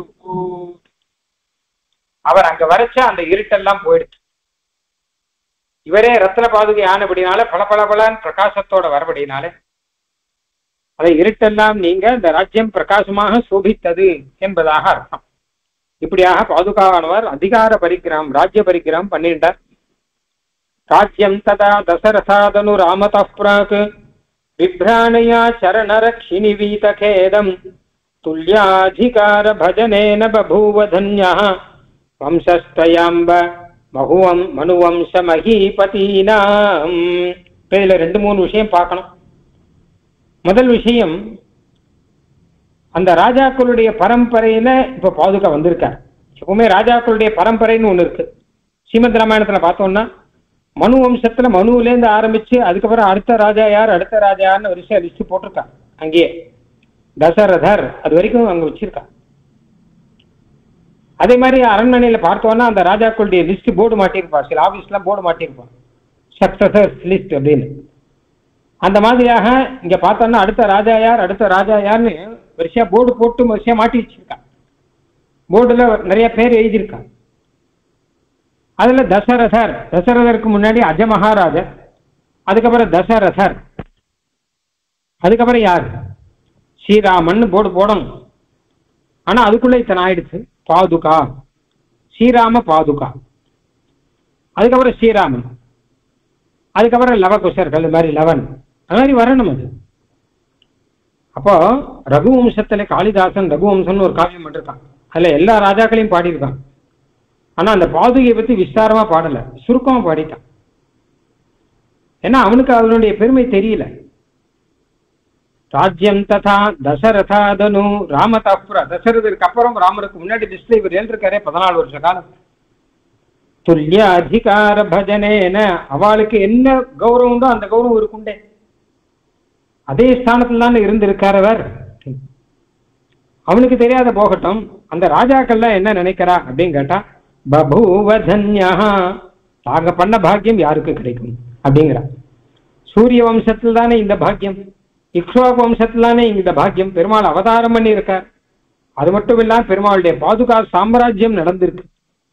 அவர் அங்க வரைச்ச அந்த இருட்டெல்லாம் போயிடுச்சு இவரே ரத்ன பாதுகை ஆனபடினால பல பல பலன் பிரகாசத்தோட வரபடினால அதை இருட்டெல்லாம் நீங்க இந்த ராஜ்யம் பிரகாசமாக சோபித்தது என்பதாக அர்த்தம் இப்படியாக பாதுகாவானவர் அதிகார பரிக்கிரம் ராஜ்ய பரிக்கிரம் பண்ணிட்டார் ராஜ்யம் ததா தசரசாதனு ராமத பிராக் விப்ராணயா சரணரக்ஷிணி வீதகேதம் துல்யாதிகார பஜனேன பபூவ தன்யா வம்சஸ்தயாம்ப மகுவம் மனுவம்ச மகீபதீனாம் இதுல ரெண்டு மூணு விஷயம் பார்க்கணும் முதல் விஷயம் அந்த ராஜாக்களுடைய பரம்பரையில இப்ப பாதுகா வந்திருக்கார் எப்பவுமே ராஜாக்களுடைய பரம்பரைன்னு ஒண்ணு இருக்கு ஸ்ரீமத் ராமாயணத்துல பார்த்தோம்னா மனு வம்சத்துல மனுவிலேருந்து ஆரம்பிச்சு அதுக்கப்புறம் அடுத்த ராஜா யார் அடுத்த ராஜா யாருன்னு வரிசையா லிஸ்ட் போட்டிருக்கா அங்கேயே தசரதர் அது வரைக்கும் அங்க வச்சிருக்கா அதே மாதிரி அரண்மனையில பார்த்தோம்னா அந்த ராஜாக்களுடைய லிஸ்ட் போர்டு மாட்டியிருப்பா சில ஆபீஸ்ல போர்டு மாட்டியிருப்பான் சக்சசர்ஸ் லிஸ்ட் அப்படின்னு அந்த மாதிரியாக இங்க பார்த்தோம்னா அடுத்த ராஜா யார் அடுத்த ராஜா யார்னு வரிசையா போர்டு போட்டு வரிசையா மாட்டி வச்சிருக்கா போர்டுல நிறைய பேர் எழுதியிருக்கா அதுல தசரதர் தசரதருக்கு முன்னாடி அஜமகாராஜர் அதுக்கப்புறம் தசரதர் அதுக்கப்புறம் யார் ஸ்ரீராமன் போர்டு போடணும் ஆனா அதுக்குள்ள இத்தனை ஆயிடுச்சு பாதுகா ஸ்ரீராம பாதுகா அதுக்கப்புறம் ஸ்ரீராமன் அதுக்கப்புறம் லவகுஷர்கள் இது மாதிரி லவன் அது மாதிரி வரணும் அது அப்போ ரகுவம்சத்துல காளிதாசன் ரகுவம்சம்னு ஒரு காவியம் பண்ணிருக்கான் அதுல எல்லா ராஜாக்களையும் பாடியிருக்கான் ஆனா அந்த பாதுகையை பத்தி விஸ்தாரமா பாடல சுருக்கமா பாடிட்டான் ஏன்னா அவனுக்கு அதனுடைய பெருமை தெரியல ராஜ்யம் ததா தசரதாதனு ராமதாபுர தசரதற்கு அப்புறம் ராமருக்கு முன்னாடி டிஸ்பிளே இவர் எழுந்திருக்காரே பதினாலு வருஷ காலம் துல்லிய அதிகார பஜனேன அவளுக்கு என்ன கௌரவம் உண்டோ அந்த கௌரவம் இருக்குண்டே அதே ஸ்தானத்தில் தானே இருந்திருக்கார் அவர் அவனுக்கு தெரியாத போகட்டும் அந்த ராஜாக்கள்லாம் என்ன நினைக்கிறா அப்படின்னு கேட்டா பபூவ தன்யா தாங்க பண்ண பாக்கியம் யாருக்கு கிடைக்கும் அப்படிங்கிறா சூரிய வம்சத்தில் தானே இந்த பாக்கியம் இக்ஷுவாக் வம்சத்தில் தானே இந்த பாக்கியம் பெருமாள் அவதாரம் பண்ணி இருக்கார் அது மட்டும் இல்லாம பெருமாளுடைய பாதுகா சாம்ராஜ்யம் நடந்திருக்கு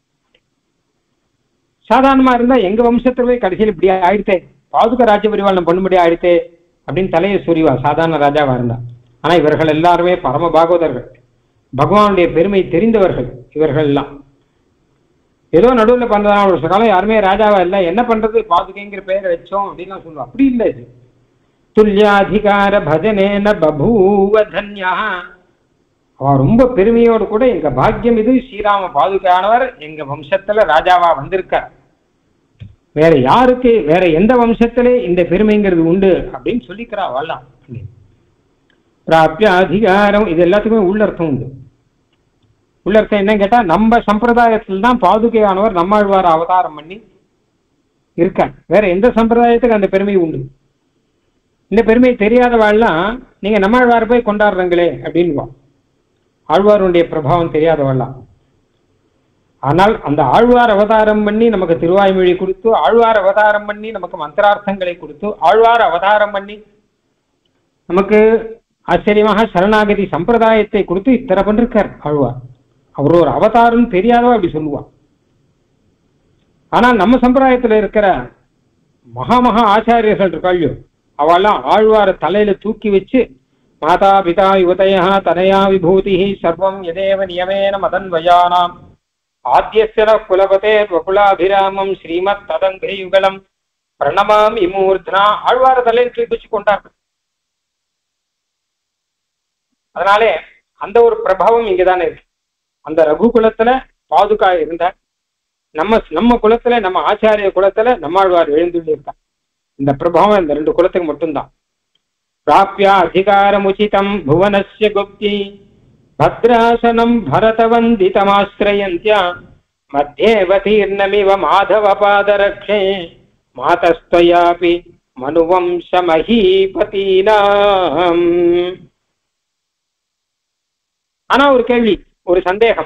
சாதாரணமா இருந்தா எங்க வம்சத்துல போய் கடைசியில் இப்படி ஆயிடுத்தே பாதுகா ராஜ்ய பரிபாலனம் பண்ணும்படி ஆயிடுத்தே அப்படின்னு தலையை சொரிவா சாதாரண ராஜாவா இருந்தா ஆனா இவர்கள் எல்லாருமே பரம பாகவதர்கள் பகவானுடைய பெருமை தெரிந்தவர்கள் இவர்கள் எல்லாம் ஏதோ நடுவில் பதினாலு வருஷ காலம் யாருமே ராஜாவா இல்லை என்ன பண்றது பாதுகைங்கிற பெயரை வச்சோம் அப்படின்னு சொல்லுவோம் அப்படி இல்லை இது துல்லியாதிகார பஜனேன பபூவ தன்யா அவ ரொம்ப பெருமையோடு கூட எங்க பாக்கியம் இது ஸ்ரீராம பாதுகானவர் எங்க வம்சத்துல ராஜாவா வந்திருக்கார் வேற யாருக்கு வேற எந்த வம்சத்திலே இந்த பெருமைங்கிறது உண்டு அப்படின்னு சொல்லிக்கிறா வாழலாம் பிராப்திய அதிகாரம் இது எல்லாத்துக்குமே உள்ளர்த்தம் உண்டு உள்ளர்த்தம் என்ன கேட்டா நம்ம சம்பிரதாயத்தில் தான் பாதுகையானவர் நம்மாழ்வார் அவதாரம் பண்ணி இருக்கார் வேற எந்த சம்பிரதாயத்துக்கு அந்த பெருமை உண்டு இந்த பெருமை தெரியாதவாள்லாம் நீங்க நம்மாழ்வார் போய் கொண்டாடுறீங்களே அப்படின்வா ஆழ்வாருடைய பிரபாவம் தெரியாதவள்லாம் ஆனால் அந்த ஆழ்வார் அவதாரம் பண்ணி நமக்கு திருவாய்மொழி கொடுத்து ஆழ்வார் அவதாரம் பண்ணி நமக்கு மந்திரார்த்தங்களை கொடுத்து ஆழ்வார் அவதாரம் பண்ணி நமக்கு ஆச்சரியமாக சரணாகதி சம்பிரதாயத்தை கொடுத்து இத்தனை பண்ணிருக்கார் ஆழ்வார் அவர் ஒரு அவதாரம் தெரியாதவா அப்படி சொல்லுவா ஆனால் நம்ம சம்பிரதாயத்தில் இருக்கிற மகா மகா ஆச்சாரியர்கள் இருக்காள்யோ அவெல்லாம் ஆழ்வார தலையில தூக்கி வச்சு மாதா பிதா யுவதயா தனயா விபூதி சர்வம் எதேவ நியமேன மதன் வயானாம் ஆத்தியசர குலபதே வகுலாபிராமம் ஸ்ரீமத் ததந்திரி யுகலம் பிரணமாம் இமூர்த்தனா ஆழ்வார தலையில் தூக்கி கொண்டார் அதனாலே அந்த ஒரு பிரபாவம் இங்கதானே இருக்கு அந்த ரகு குலத்துல பாதுகா இருந்தார் நம்ம நம்ம குலத்துல நம்ம ஆச்சாரிய குலத்துல நம்மாழ்வார் எழுந்துள்ளி இருக்கார் இந்த பிரபாவம் இந்த ரெண்டு குலத்துக்கு மட்டும்தான் பிராப்யா அதிகாரமுச்சிதம் புவனஸ்ய குப்தி பத்ராசனம் பரதவந்திதமாசிரயந்தியா மத்தியேவதீர்ணமிவ மாதவ பாதரக்ஷே மாதஸ்தயாபி மனுவம்ச மகீபதீனாம் ஆனா ஒரு கேள்வி ஒரு சந்தேகம்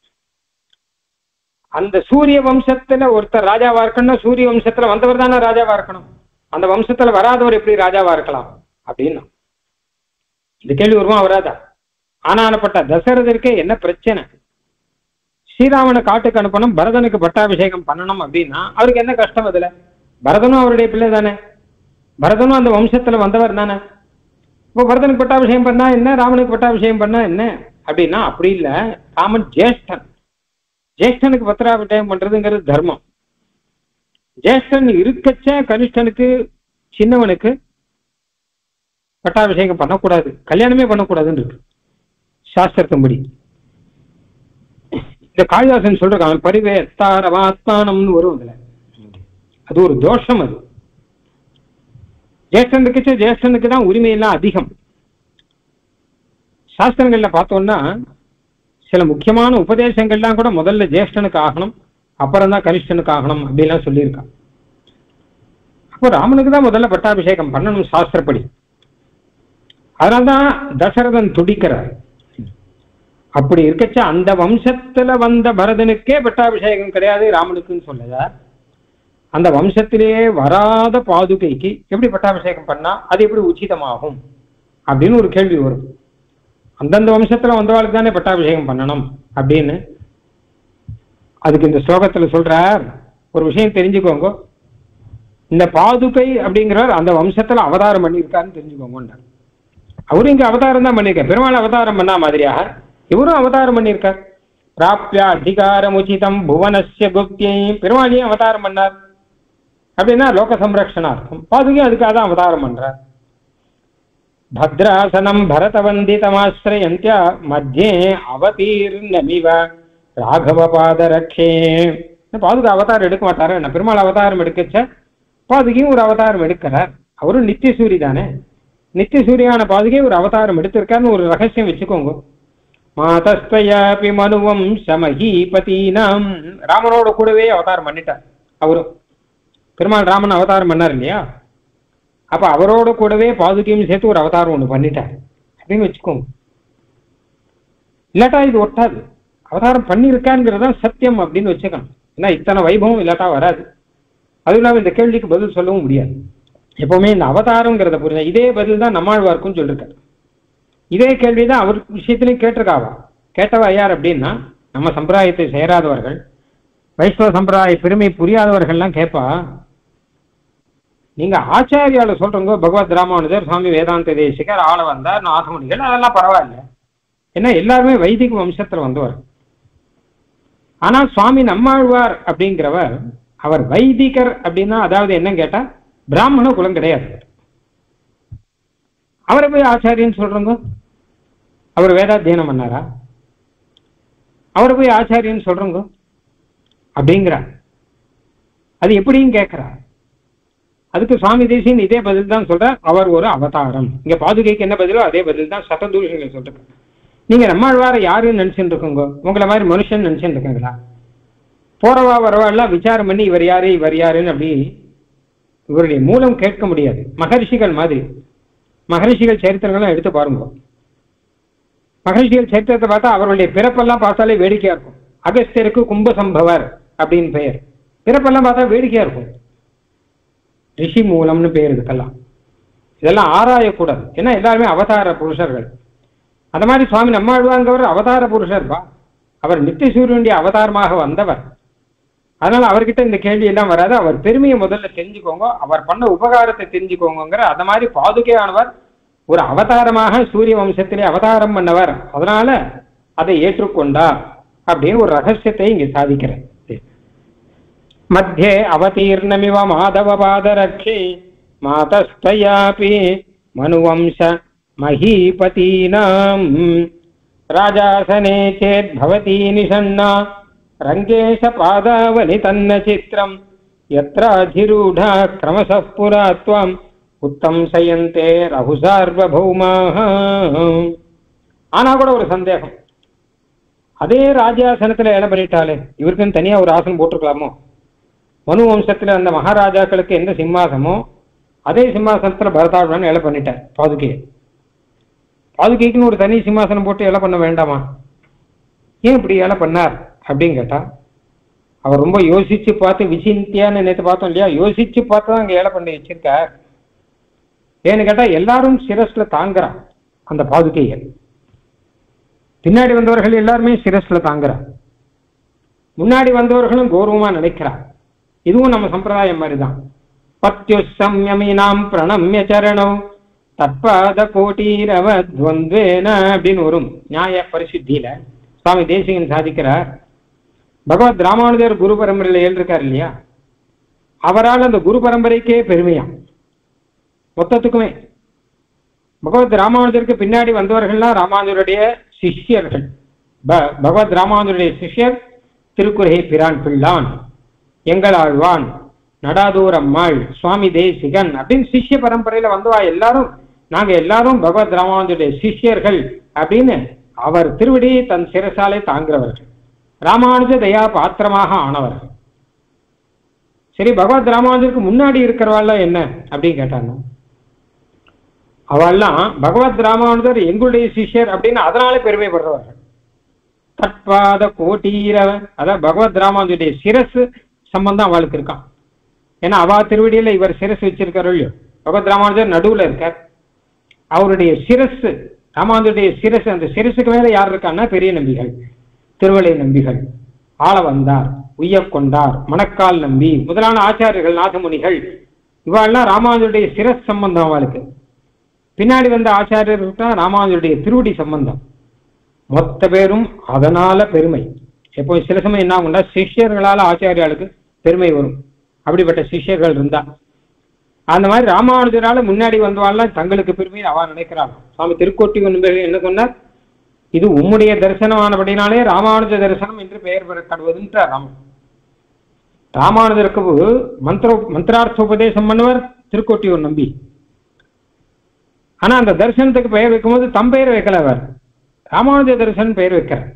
அந்த சூரிய வம்சத்துல ஒருத்தர் ராஜாவா இருக்கணும்னா சூரிய வம்சத்துல வந்தவர் தானே ராஜாவா இருக்கணும் அந்த வம்சத்துல வராதவர் எப்படி ராஜாவா இருக்கலாம் அப்படின்னா இந்த கேள்வி வருமா வராதா ஆனானப்பட்ட தசரதற்கே என்ன பிரச்சனை ஸ்ரீராமனை காட்டுக்கு அனுப்பணும் பரதனுக்கு பட்டாபிஷேகம் பண்ணணும் அப்படின்னா அவருக்கு என்ன கஷ்டம் அதுல பரதனும் அவருடைய பிள்ளை தானே பரதனும் அந்த வம்சத்துல வந்தவர் தானே இப்போ பரதனுக்கு பட்டாபிஷேகம் பண்ணா என்ன ராமனுக்கு பட்டாபிஷேகம் பண்ணா என்ன அப்படின்னா அப்படி இல்ல ராமன் ஜேஷ்டன் ஜேஷ்டனுக்கு பத்திராபிஷேகம் பண்றதுங்கிறது தர்மம் ஜேஷ்டன் இருக்கச்ச கனிஷ்டனுக்கு சின்னவனுக்கு பட்டாபிஷேகம் பண்ணக்கூடாது கல்யாணமே பண்ணக்கூடாதுன்னு இருக்கு சாஸ்திரத்தின்படி இந்த காளிதாசன் சொல்றான் பரிவேத்தாரமாத்மானம்னு வரும் அதுல அது ஒரு தோஷம் அது ஜேஷ்டனுக்கு ஜேஷ்டனுக்கு தான் உரிமை எல்லாம் அதிகம் சாஸ்திரங்கள்ல பார்த்தோம்னா சில முக்கியமான உபதேசங்கள்லாம் கூட முதல்ல ஜேஷ்டனுக்கு ஆகணும் அப்புறம் தான் கனிஷ்டனுக்கு ஆகணும் அப்படின்லாம் சொல்லியிருக்கான் அப்போ ராமனுக்கு தான் முதல்ல பட்டாபிஷேகம் பண்ணணும் சாஸ்திரப்படி அதனால்தான் தசரதன் துடிக்கிறார் அப்படி இருக்கச்ச அந்த வம்சத்துல வந்த பரதனுக்கே பட்டாபிஷேகம் கிடையாது ராமனுக்குன்னு சொல்லதா அந்த வம்சத்திலேயே வராத பாதுகைக்கு எப்படி பட்டாபிஷேகம் பண்ணா அது எப்படி உச்சிதமாகும் அப்படின்னு ஒரு கேள்வி வரும் அந்தந்த வம்சத்துல வந்தவாளுக்கு தானே பட்டாபிஷேகம் பண்ணணும் அப்படின்னு அதுக்கு இந்த ஸ்லோகத்துல சொல்றார் ஒரு விஷயம் தெரிஞ்சுக்கோங்க இந்த பாதுகை அப்படிங்கிறவர் அந்த வம்சத்துல அவதாரம் பண்ணியிருக்காருன்னு தெரிஞ்சுக்கோங்க அவரும் இங்க அவதாரம் தான் பண்ணியிருக்கார் பெருமாள் அவதாரம் பண்ணா மாதிரியாக இவரும் அவதாரம் பண்ணியிருக்கார் பிராப்திய அதிகாரம் உச்சிதம் புவனஸ்ய குப்தியை பெருமாளையும் அவதாரம் பண்ணார் அப்படின்னா லோக சம்ரக்ஷனார்த்தம் பாதுகை அதுக்காக தான் அவதாரம் பண்றார் பத்ராசனம் பரதவந்திதமாசிரயந்தியா மத்தியே அவதீர்ணமிவ ராகவ பாதரக்ஷே பாதுகா அவதாரம் எடுக்க மாட்டாரு என்ன பெருமாள் அவதாரம் எடுக்கச்ச பாதுகையும் ஒரு அவதாரம் எடுக்கிறார் அவரும் நித்தியசூரி தானே நித்தியசூரியான பாதுகை ஒரு அவதாரம் எடுத்திருக்காருன்னு ஒரு ரகசியம் வச்சுக்கோங்க மாதஸ்தயாபி மனுவம் சமஹீபதீனாம் ராமனோட கூடவே அவதாரம் பண்ணிட்டார் அவரும் பெருமாள் ராமன் அவதாரம் பண்ணார் இல்லையா அப்ப அவரோட கூடவே பாதுகையும் சேர்த்து ஒரு அவதாரம் ஒண்ணு பண்ணிட்டார் அப்படின்னு வச்சுக்கோங்க இல்லாட்டா இது ஒட்டாது அவதாரம் பண்ணியிருக்காங்கிறதான் சத்தியம் அப்படின்னு வச்சுக்கணும் ஏன்னா இத்தனை வைபவம் இல்லாட்டா வராது அதுவும் இல்லாமல் இந்த கேள்விக்கு பதில் சொல்லவும் முடியாது எப்பவுமே இந்த அவதாரங்கிறத புரிஞ்ச இதே பதில் தான் நம்மாழ்வார்க்கும் சொல்லிருக்காரு இதே கேள்விதான் அவர் விஷயத்திலையும் கேட்டிருக்காவா கேட்டவா யார் அப்படின்னா நம்ம சம்பிரதாயத்தை சேராதவர்கள் வைஷ்ணவ சம்பிரதாய பெருமை புரியாதவர்கள்லாம் கேட்பா நீங்க ஆச்சாரியால சொல்றவங்க பகவத் ராமானுஜர் சுவாமி வேதாந்த தேசிகர் ஆள வந்தார் நாதமுனிகள் அதெல்லாம் பரவாயில்ல ஏன்னா எல்லாருமே வைதிக வம்சத்துல வந்தவர் ஆனா சுவாமி நம்மாழ்வார் அப்படிங்கிறவர் அவர் வைதிகர் அப்படின்னா அதாவது என்ன கேட்டா பிராமண குலம் கிடையாது அவரை போய் ஆச்சாரியன்னு சொல்றங்க அவர் வேதாத்தியனம் பண்ணாரா அவரை போய் ஆச்சாரியன்னு சொல்றங்க அப்படிங்கிறார் அது எப்படின்னு கேட்கிறார் அதுக்கு சுவாமி தேசியன் இதே பதில் தான் சொல்றார் அவர் ஒரு அவதாரம் இங்க பாதுகைக்கு என்ன பதிலோ அதே பதில் தான் சததூஷங்கள் சொல்றாங்க நீங்க நம்மாழ்வார யாருன்னு நினைச்சுட்டு இருக்கோங்க உங்களை மாதிரி மனுஷன் நினைச்சுட்டு இருக்கீங்களா போறவா வரவா எல்லாம் விசாரம் பண்ணி இவர் யாரு இவர் யாருன்னு அப்படி இவருடைய மூலம் கேட்க முடியாது மகரிஷிகள் மாதிரி மகரிஷிகள் சரித்திரங்கள்லாம் எடுத்து பாருங்க மகரிஷிகள் சரித்திரத்தை பார்த்தா அவர்களுடைய பிறப்பெல்லாம் பார்த்தாலே வேடிக்கையா இருக்கும் அகஸ்தியருக்கு கும்ப சம்பவர் அப்படின்னு பெயர் பிறப்பெல்லாம் பார்த்தா வேடிக்கையா இருக்கும் ரிஷி மூலம்னு பேர் இதுக்கெல்லாம் இதெல்லாம் ஆராயக்கூடாது ஏன்னா எல்லாருமே அவதார புருஷர்கள் அந்த மாதிரி சுவாமி நம்மாழ்வாங்கவர் அவதார புருஷர்பா அவர் நித்தியசூரியனுடைய அவதாரமாக வந்தவர் அதனால அவர்கிட்ட இந்த கேள்வி எல்லாம் வராது அவர் பெருமையை முதல்ல தெரிஞ்சுக்கோங்க அவர் பண்ண உபகாரத்தை தெரிஞ்சுக்கோங்கிற அந்த மாதிரி பாதுகையானவர் ஒரு அவதாரமாக சூரிய வம்சத்திலே அவதாரம் பண்ணவர் அதனால அதை ஏற்றுக்கொண்டார் அப்படின்னு ஒரு ரகசியத்தை இங்க சாதிக்கிறேன் மத்தியே அவதீர்ணமிவ மாதவ பாதரக்ஷி மாதஸ்தயாபி மனுவம்ச மகீபதீனாம் ராஜாசனே சேத் பவதி நிஷன்னா ரங்கேஷ பாதாவலி தன்ன சித்திரம் யத்ராதிரூடா கிரமசः புரா त्वम् உத்தம் சயந்தே ரகுசார்வபௌமாக ஆனா கூட ஒரு சந்தேகம் அதே ராஜாசனத்துல இடம் பண்ணிட்டாலே இவருக்குன்னு தனியா ஒரு ஆசனம் போட்டிருக்கலாமோ மனு வம்சத்துல அந்த மகாராஜாக்களுக்கு எந்த சிம்மாசனமோ அதே சிம்மாசனத்துல பரதாழ்வான் இலை பண்ணிட்டார் பாதுகையை பாதுகைக்குன்னு ஒரு தனி சிம்மாசனம் போட்டு இலை பண்ண வேண்டாமா ஏன் இப்படி இலை பண்ணார் அப்படின்னு கேட்டா அவர் ரொம்ப யோசிச்சு பார்த்து விசிந்தியான்னு நேற்று பார்த்தோம் இல்லையா யோசிச்சு பார்த்து தான் அங்க ஏழை பண்ணி வச்சிருக்கார் ஏன்னு கேட்டா எல்லாரும் சிரஸ்ல தாங்குறான் அந்த பாதுகையை பின்னாடி வந்தவர்கள் எல்லாருமே சிரஸ்ல தாங்குறா முன்னாடி வந்தவர்களும் கௌரவமா நினைக்கிறா இதுவும் நம்ம சம்பிரதாயம் மாதிரிதான் பத்யு சம்யமினாம் பிரணம்ய சரணம் தற்பாத கோட்டீரவ துவந்தேன அப்படின்னு வரும் நியாய பரிசுத்தியில சுவாமி தேசிகன் சாதிக்கிறார் பகவத் ராமானுஜர் குரு பரம்பரையில் ஏழ்ருக்கார் இல்லையா அவரால் அந்த குரு பரம்பரைக்கே பெருமையாம் மொத்தத்துக்குமே பகவத் ராமானுஜருக்கு பின்னாடி வந்தவர்கள்லாம் ராமானுஜருடைய சிஷ்யர்கள் ப- பகவத் ராமானுஜருடைய சிஷ்யர் திருக்குறகை பிரான் பிள்ளான் எங்களாழ்வான் நடாதூர் அம்மாள் சுவாமி தேசிகன் அப்படின்னு சிஷ்ய பரம்பரையில வந்தவா எல்லாரும் நாங்க எல்லாரும் பகவத் ராமானுஜருடைய சிஷ்யர்கள் அப்படின்னு அவர் திருவடியை தன் சிரசாலை தாங்கிறவர்கள் ராமானுஜ தயா பாத்திரமாக ஆனவர்கள் சரி பகவத் ராமானுஜருக்கு முன்னாடி இருக்கிறவாள்லாம் என்ன அப்படின்னு கேட்டாங்க அவெல்லாம் பகவத் ராமானுஜர் எங்களுடைய சிஷ்யர் அப்படின்னு அதனால பெருமைப்படுறவர்கள் தற்பாத கோட்டீரவ அதான் பகவத் ராமானுஜருடைய சிரசு சம்பந்தம் அவளுக்கு இருக்கான் ஏன்னா அவா திருவடியில இவர் சிரசு வச்சிருக்காரோ இல்லையோ பகவத் ராமானுஜர் நடுவுல இருக்கார் அவருடைய சிரசு ராமானுஜருடைய சிரசு அந்த சிரசுக்கு மேல யார் இருக்கான்னா பெரிய நம்பிகள் திருவளை நம்பிகள் ஆள வந்தார் உய்யக் கொண்டார் மணக்கால் நம்பி முதலான ஆச்சாரியர்கள் நாதமுனிகள் இவாள்லாம் ராமானுஜருடைய சிரஸ் சம்பந்தம் அவளுக்கு பின்னாடி வந்த ஆச்சாரியர்களுக்கு ராமானுஜருடைய திருவடி சம்பந்தம் மொத்த பேரும் அதனால பெருமை எப்போ சில சமயம் என்ன ஆகும்னா சிஷ்யர்களால ஆச்சாரியாளுக்கு பெருமை வரும் அப்படிப்பட்ட சிஷ்யர்கள் இருந்தா அந்த மாதிரி ராமானுஜரால முன்னாடி வந்தவாள்லாம் தங்களுக்கு பெருமை அவ நினைக்கிறாள் சுவாமி திருக்கோட்டி நண்பர்கள் என்ன சொன்னார் இது உம்முடைய தரிசனமானபடினாலே ராமானுஜ தரிசனம் என்று பெயர் பெறப்படுவதுன்றார் ராமன் ராமானுஜருக்கு மந்திர மந்திரார்த்த உபதேசம் பண்ணவர் திருக்கோட்டியூர் நம்பி ஆனா அந்த தரிசனத்துக்கு பெயர் வைக்கும்போது தம் பெயர் வைக்கல அவர் ராமானுஜ தரிசனம் பெயர் வைக்கிறார்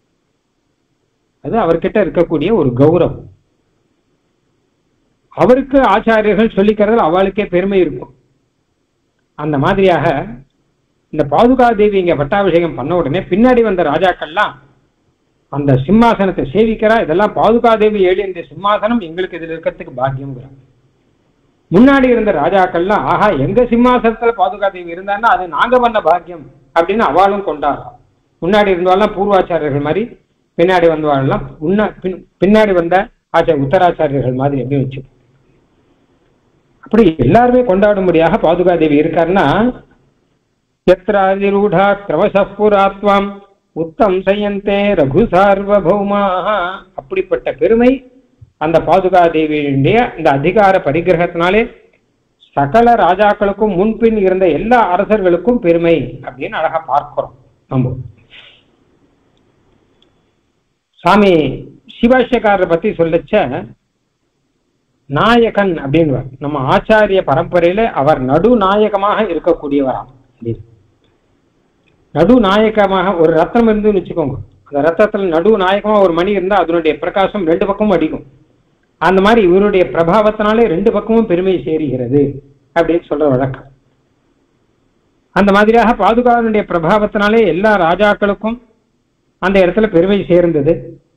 அது அவர்கிட்ட இருக்கக்கூடிய ஒரு கௌரவம் அவருக்கு ஆச்சாரியர்கள் சொல்லிக்கிறதுல அவளுக்கே பெருமை இருக்கும் அந்த மாதிரியாக இந்த பாதுகா தேவி இங்க பட்டாபிஷேகம் பண்ண உடனே பின்னாடி வந்த ராஜாக்கள்லாம் அந்த சிம்மாசனத்தை சேவிக்கிறா இதெல்லாம் பாதுகா தேவி ஏழு இந்த சிம்மாசனம் எங்களுக்கு இதுல இருக்கிறதுக்கு பாக்கியம்ங்கிறாங்க முன்னாடி இருந்த ராஜாக்கள்லாம் ஆஹா எங்க சிம்மாசனத்துல பாதுகா தேவி இருந்தான்னா அது நாங்க பண்ண பாக்கியம் அப்படின்னு அவளும் கொண்டாடுறா முன்னாடி இருந்தவாள்லாம் பூர்வாச்சாரியர்கள் மாதிரி பின்னாடி வந்தவாள்லாம் முன்ன பின் பின்னாடி வந்த ஆச்சார உத்தராச்சாரியர்கள் மாதிரி எப்படி வச்சு அப்படி எல்லாருமே கொண்டாடும்படியாக பாதுகா தேவி இருக்காருன்னா எத்திராதிரூடா கிரமசப்புராத்வாம் உத்தம் செய்யந்தே ரகு சார்வபௌமாக அப்படிப்பட்ட பெருமை அந்த பாதுகா தேவியுடைய இந்த அதிகார பரிகிரகத்தினாலே சகல ராஜாக்களுக்கும் முன்பின் இருந்த எல்லா அரசர்களுக்கும் பெருமை அப்படின்னு அழகா பார்க்கிறோம் நம்ம சாமி சிவாஷ்யக்காரரை பத்தி சொல்லச்ச நாயகன் அப்படின்னு நம்ம ஆச்சாரிய பரம்பரையில அவர் நடுநாயகமாக இருக்கக்கூடியவராம் அப்படின்னு நடு நாயகமாக ஒரு ரத்தம் இருந்துன்னு வச்சுக்கோங்க அந்த ரத்தத்துல நடு நாயகமா ஒரு மணி இருந்தா அதனுடைய பிரகாசம் ரெண்டு பக்கமும் அடிக்கும் அந்த மாதிரி இவருடைய பிரபாவத்தினாலே ரெண்டு பக்கமும் பெருமை சேருகிறது அப்படின்னு சொல்ற வழக்கம் அந்த மாதிரியாக பாதுகாவனுடைய பிரபாவத்தினாலே எல்லா ராஜாக்களுக்கும் அந்த இடத்துல பெருமை சேர்ந்தது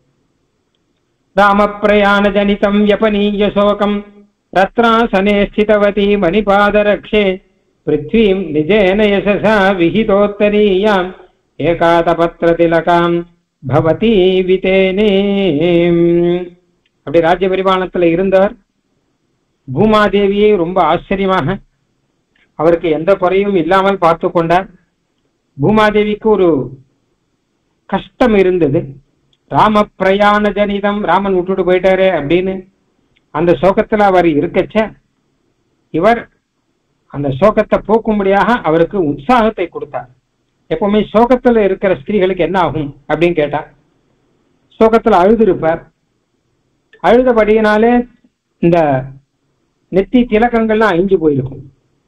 ராமப்பிரயாண ஜனிதம் யபனீய சோகம் ரத்னாசனே ஸ்திதவதி மணிபாதரக்ஷே பிருத்வீம் நிஜேன யசசா விஹிதோத்தரீயாம் ஏகாதபத்திரதிலகாம் பவதி விதேனே அப்படி ராஜ்ய பரிபாலனத்துல இருந்தவர் பூமாதேவியை ரொம்ப ஆச்சரியமாக அவருக்கு எந்த குறையும் இல்லாமல் பார்த்து கொண்டார் பூமாதேவிக்கு ஒரு கஷ்டம் இருந்தது ராம பிரயாண ஜனிதம் ராமன் விட்டுட்டு போயிட்டாரே அப்படின்னு அந்த சோகத்துல அவர் இருக்கச்ச இவர் அந்த சோகத்தை போக்கும்படியாக அவருக்கு உற்சாகத்தை கொடுத்தார் எப்பவுமே சோகத்துல இருக்கிற ஸ்திரீகளுக்கு என்ன ஆகும் அப்படின்னு கேட்டா சோகத்துல அழுது இருப்பார் அழுதபடியினாலே இந்த நெத்தி திலக்கங்கள்லாம் அழிஞ்சு போயிருக்கும்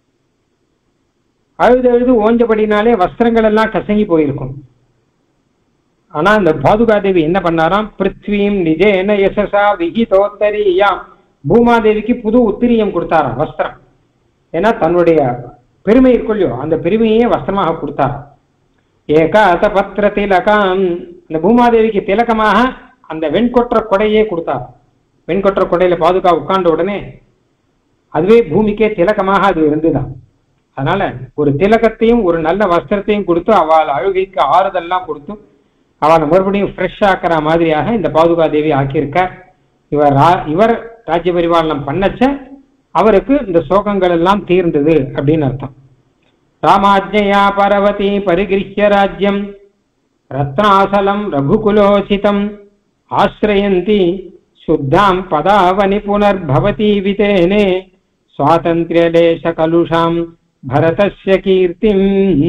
அழுது அழுது ஓஞ்சபடினாலே வஸ்திரங்கள் எல்லாம் கசங்கி போயிருக்கும் ஆனா இந்த பாதுகாதேவி என்ன பண்ணாராம் பிருத்வீம் நிஜேன யசசா விகிதோத்தரியாம் பூமாதேவிக்கு புது உத்திரியம் கொடுத்தாராம் வஸ்திரம் ஏன்னா தன்னுடைய பெருமை இருக்குல்லையோ அந்த பெருமையே வஸ்திரமாக கொடுத்தாராம் ஏகாத பத்திர திலகம் இந்த பூமாதேவிக்கு திலகமாக அந்த வெண்கொற்ற கொடையே கொடுத்தார் வெண்கொற்ற கொடையில பாதுகா உட்கார்ந்த உடனே அதுவே பூமிக்கே திலகமாக அது இருந்துதான் அதனால ஒரு திலகத்தையும் ஒரு நல்ல வஸ்திரத்தையும் கொடுத்து அவள் அழுகைக்கு ஆறுதல்லாம் கொடுத்து அவளை மறுபடியும் ஃப்ரெஷ் ஆக்கிற மாதிரியாக இந்த பாதுகா தேவி ஆக்கியிருக்கார் இவர் ரா- இவர் ராஜ்ய பரிபாலனம் பண்ணச்ச அவருக்கு இந்த சோகங்கள் எல்லாம் தீர்ந்தது அப்படின்னு அர்த்தம் ராமாஜ்ஞயா பரவதி பரிகிருஹ்ய ராஜ்யம் ரத்னாசலம் ரகுகுலோசிதம் ஆசிரயந்தி சுத்தாம் பதாவனி புனர்பவதி விதேனே சுவாதந்திரியலேஷ கலுஷாம் பரதஸ்ய கீர்த்திம்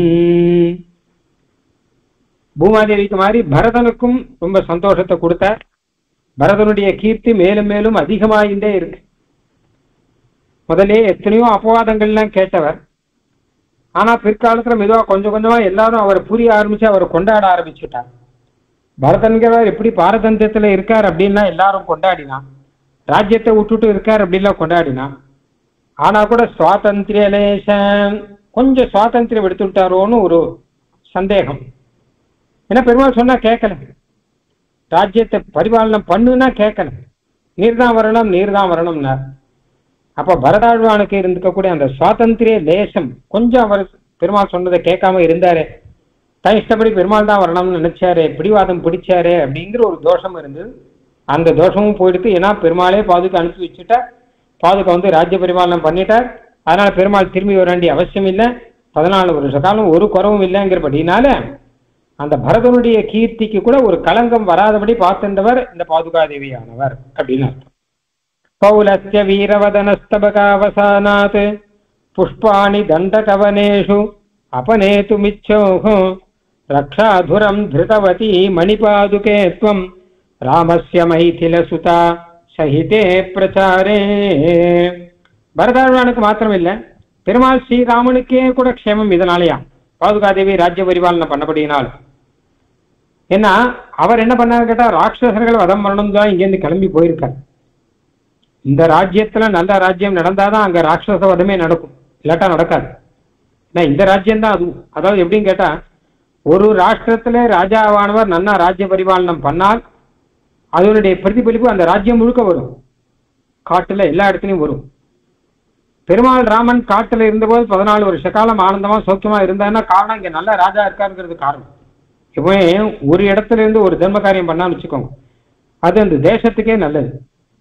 பூமாதேவிக்கு மாதிரி பரதனுக்கும் ரொம்ப சந்தோஷத்தை கொடுத்தார் பரதனுடைய கீர்த்தி மேலும் மேலும் அதிகமாகிட்டே இருக்கு முதலே எத்தனையோ அபவாதங்கள்லாம் கேட்டவர் ஆனா பிற்காலத்துல மெதுவா கொஞ்சம் கொஞ்சமா எல்லாரும் அவரை புரிய ஆரம்பிச்சு அவரை கொண்டாட ஆரம்பிச்சுட்டார் பரதன்கிறவர் எப்படி பாரதந்தியத்துல இருக்கார் அப்படின்னா எல்லாரும் கொண்டாடினான் ராஜ்யத்தை விட்டுட்டு இருக்கார் அப்படின்லாம் கொண்டாடினான் ஆனா கூட சுவாதந்திரிய லேசம் கொஞ்சம் சுவாதந்திரம் எடுத்து விட்டாரோன்னு ஒரு சந்தேகம் ஏன்னா பெருமாள் சொன்னா கேட்கல ராஜ்யத்தை பரிபாலனம் பண்ணுன்னா கேட்கல நீர் தான் வரணும் நீர் தான் வரணும்னார் அப்ப பரதாழ்வானுக்கு இருந்துக்கக்கூடிய அந்த சுவாதந்திரிய லேசம் கொஞ்சம் அவர் பெருமாள் சொன்னதை கேட்காம இருந்தாரே தன் இஷ்டப்படி பெருமாள் தான் வரணும்னு நினைச்சாரு பிடிவாதம் பிடிச்சாரு அப்படிங்கிற ஒரு தோஷம் இருந்தது அந்த தோஷமும் போயிடுத்து ஏன்னா பெருமாளே பாதுக்கு அனுப்பி வச்சுட்டா பாதுகா வந்து ராஜ்ய பரிபாலனம் பண்ணிட்டார் அதனால பெருமாள் திரும்பி வர வேண்டிய அவசியம் இல்லை பதினாலு வருஷ காலம் ஒரு குறவும் இல்லைங்கிறபடினால அந்த பரதனுடைய கீர்த்திக்கு கூட ஒரு களங்கம் வராதபடி பார்த்திருந்தவர் இந்த பாதுகாதேவியானவர் அப்படின்னு அர்த்தம் பௌலஸ்ய வீரவதனஸ்தபகாவசானாத் புஷ்பாணி தண்டகவனேஷு அபநேதுமிச்சோः ரக்ஷாதுரம் திருதவதி மணிபாதுகே त्वं ராமஸ்ய மைதிலசுதா சகிதே பிரச்சாரே பரதாழ்வானுக்கு மாத்திரம் இல்ல பெருமாள் ஸ்ரீராமனுக்கே கூட க்ஷேமம் இதனாலயா பாதுகாதேவி ராஜ்ய பரிபாலனை பண்ணபடியினால் ஏன்னா அவர் என்ன பண்ணாரு கேட்டா ராட்சசர்கள் வதம் பண்ணணும் தான் இங்கேருந்து கிளம்பி போயிருக்கார் இந்த ராஜ்யத்துல நல்ல ராஜ்யம் நடந்தாதான் அங்க ராட்சச வதமே நடக்கும் இல்லாட்டா நடக்காது ஏன்னா இந்த ராஜ்யம் தான் அதுவும் அதாவது எப்படின்னு கேட்டா ஒரு ராஷ்டிரத்துல ராஜாவானவர் நன்னா ராஜ்ய பரிபாலனம் பண்ணால் அதனுடைய பிரதிபலிப்பு அந்த ராஜ்யம் முழுக்க வரும் காட்டுல எல்லா இடத்துலயும் வரும் பெருமாள் ராமன் காட்டுல இருந்தபோது பதினாலு வருஷ காலம் ஆனந்தமா சௌக்கியமா இருந்தாருன்னா காரணம் இங்க நல்ல ராஜா இருக்காருங்கிறது காரணம் எப்பவுமே ஒரு இடத்துல இருந்து ஒரு தர்ம காரியம் பண்ணான்னு வச்சுக்கோங்க அது அந்த தேசத்துக்கே நல்லது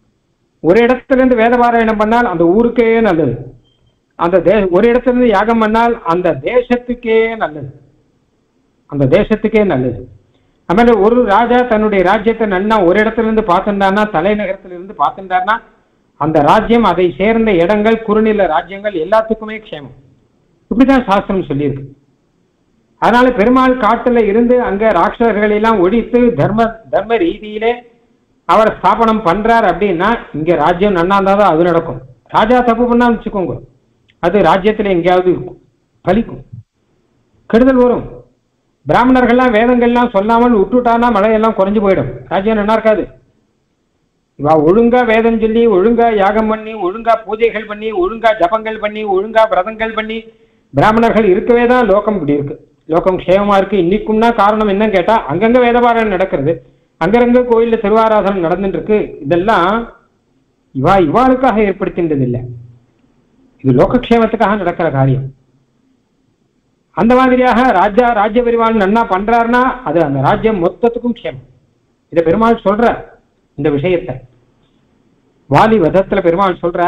ஒரு இடத்துல இருந்து வேத பாராயணம் பண்ணால் அந்த ஊருக்கே நல்லது அந்த தே ஒரு இடத்துல இருந்து யாகம் பண்ணால் அந்த தேசத்துக்கே நல்லது அந்த தேசத்துக்கே நல்லது ஆಮೇಲೆ ஒரு ராஜா தன்னுடைய ராஜ்யத்தை நன்னா ஒரு இடத்துல இருந்து பார்த்துட்டார்னா தலைநகரத்துல இருந்து பார்த்துட்டார்னா அந்த ராஜ்யம் அதை சேர்ந்த இடங்கள் குறுநில ராஜ்யங்கள் எல்லாத்துக்குமே க்ஷேமம் இப்படிதான் சாஸ்திரம் சொல்லியிருக்கு அதனால பெருமாள் காட்டுல இருந்து அங்க ராட்சசர்களை எல்லாம் ஒழித்து தர்ம தர்ம ரீதியிலே அவர் ஸ்தாபனம் பண்றார் அப்படின்னா இங்க ராஜ்யம் நன்னா இருந்தாதான் தான் அது நடக்கும் ராஜா தப்பு பண்ணா வச்சுக்கோங்க அது ராஜ்யத்துல எங்கேயாவது இருக்கும் பலிக்கும் கெடுதல் வரும் பிராமணர்கள்லாம் வேதங்கள்லாம் சொல்லாமல் விட்டுட்டானா மழையெல்லாம் குறைஞ்சு போயிடும் ராஜ்யம் நல்லா இருக்காது இவா ஒழுங்கா வேதம் சொல்லி ஒழுங்கா யாகம் பண்ணி ஒழுங்கா பூஜைகள் பண்ணி ஒழுங்கா ஜபங்கள் பண்ணி ஒழுங்கா விரதங்கள் பண்ணி பிராமணர்கள் இருக்கவே தான் லோகம் இப்படி இருக்கு லோகம் க்ஷேமமா இருக்கு இன்னைக்கும்னா காரணம் என்னன்னு கேட்டா அங்கங்க வேதபாராயணம் நடக்கிறது அங்கங்க கோயில்ல திருவாராதனம் நடந்துட்டு இருக்கு இதெல்லாம் இவா இவாளுக்காக ஏற்படுத்தின்றது இல்லை இது லோகக்ஷேமத்துக்காக நடக்கிற காரியம் அந்த மாதிரியாக ராஜா ராஜ்ய பரிவாளன் நன்னா பண்றாருன்னா அது அந்த ராஜ்யம் மொத்தத்துக்கும் க்ஷேமம் இதை பெருமாள் சொல்ற இந்த விஷயத்தை வாலி வதத்துல பெருமாள் சொல்ற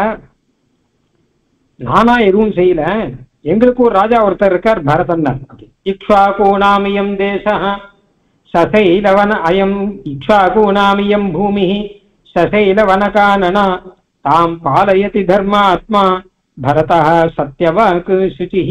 நானா எதுவும் செய்யல எங்களுக்கு ஒரு ராஜா ஒருத்தர் இருக்கார் பரதன் தான் இக்ஷாகூணாமியம் தேச சசைலவன அயம் இக்ஷாகூணாமியம் பூமி சசைலவனகானனா தாம் பாலயதி தர்மாத்மா பரதா சத்யவாக்கு சுச்சி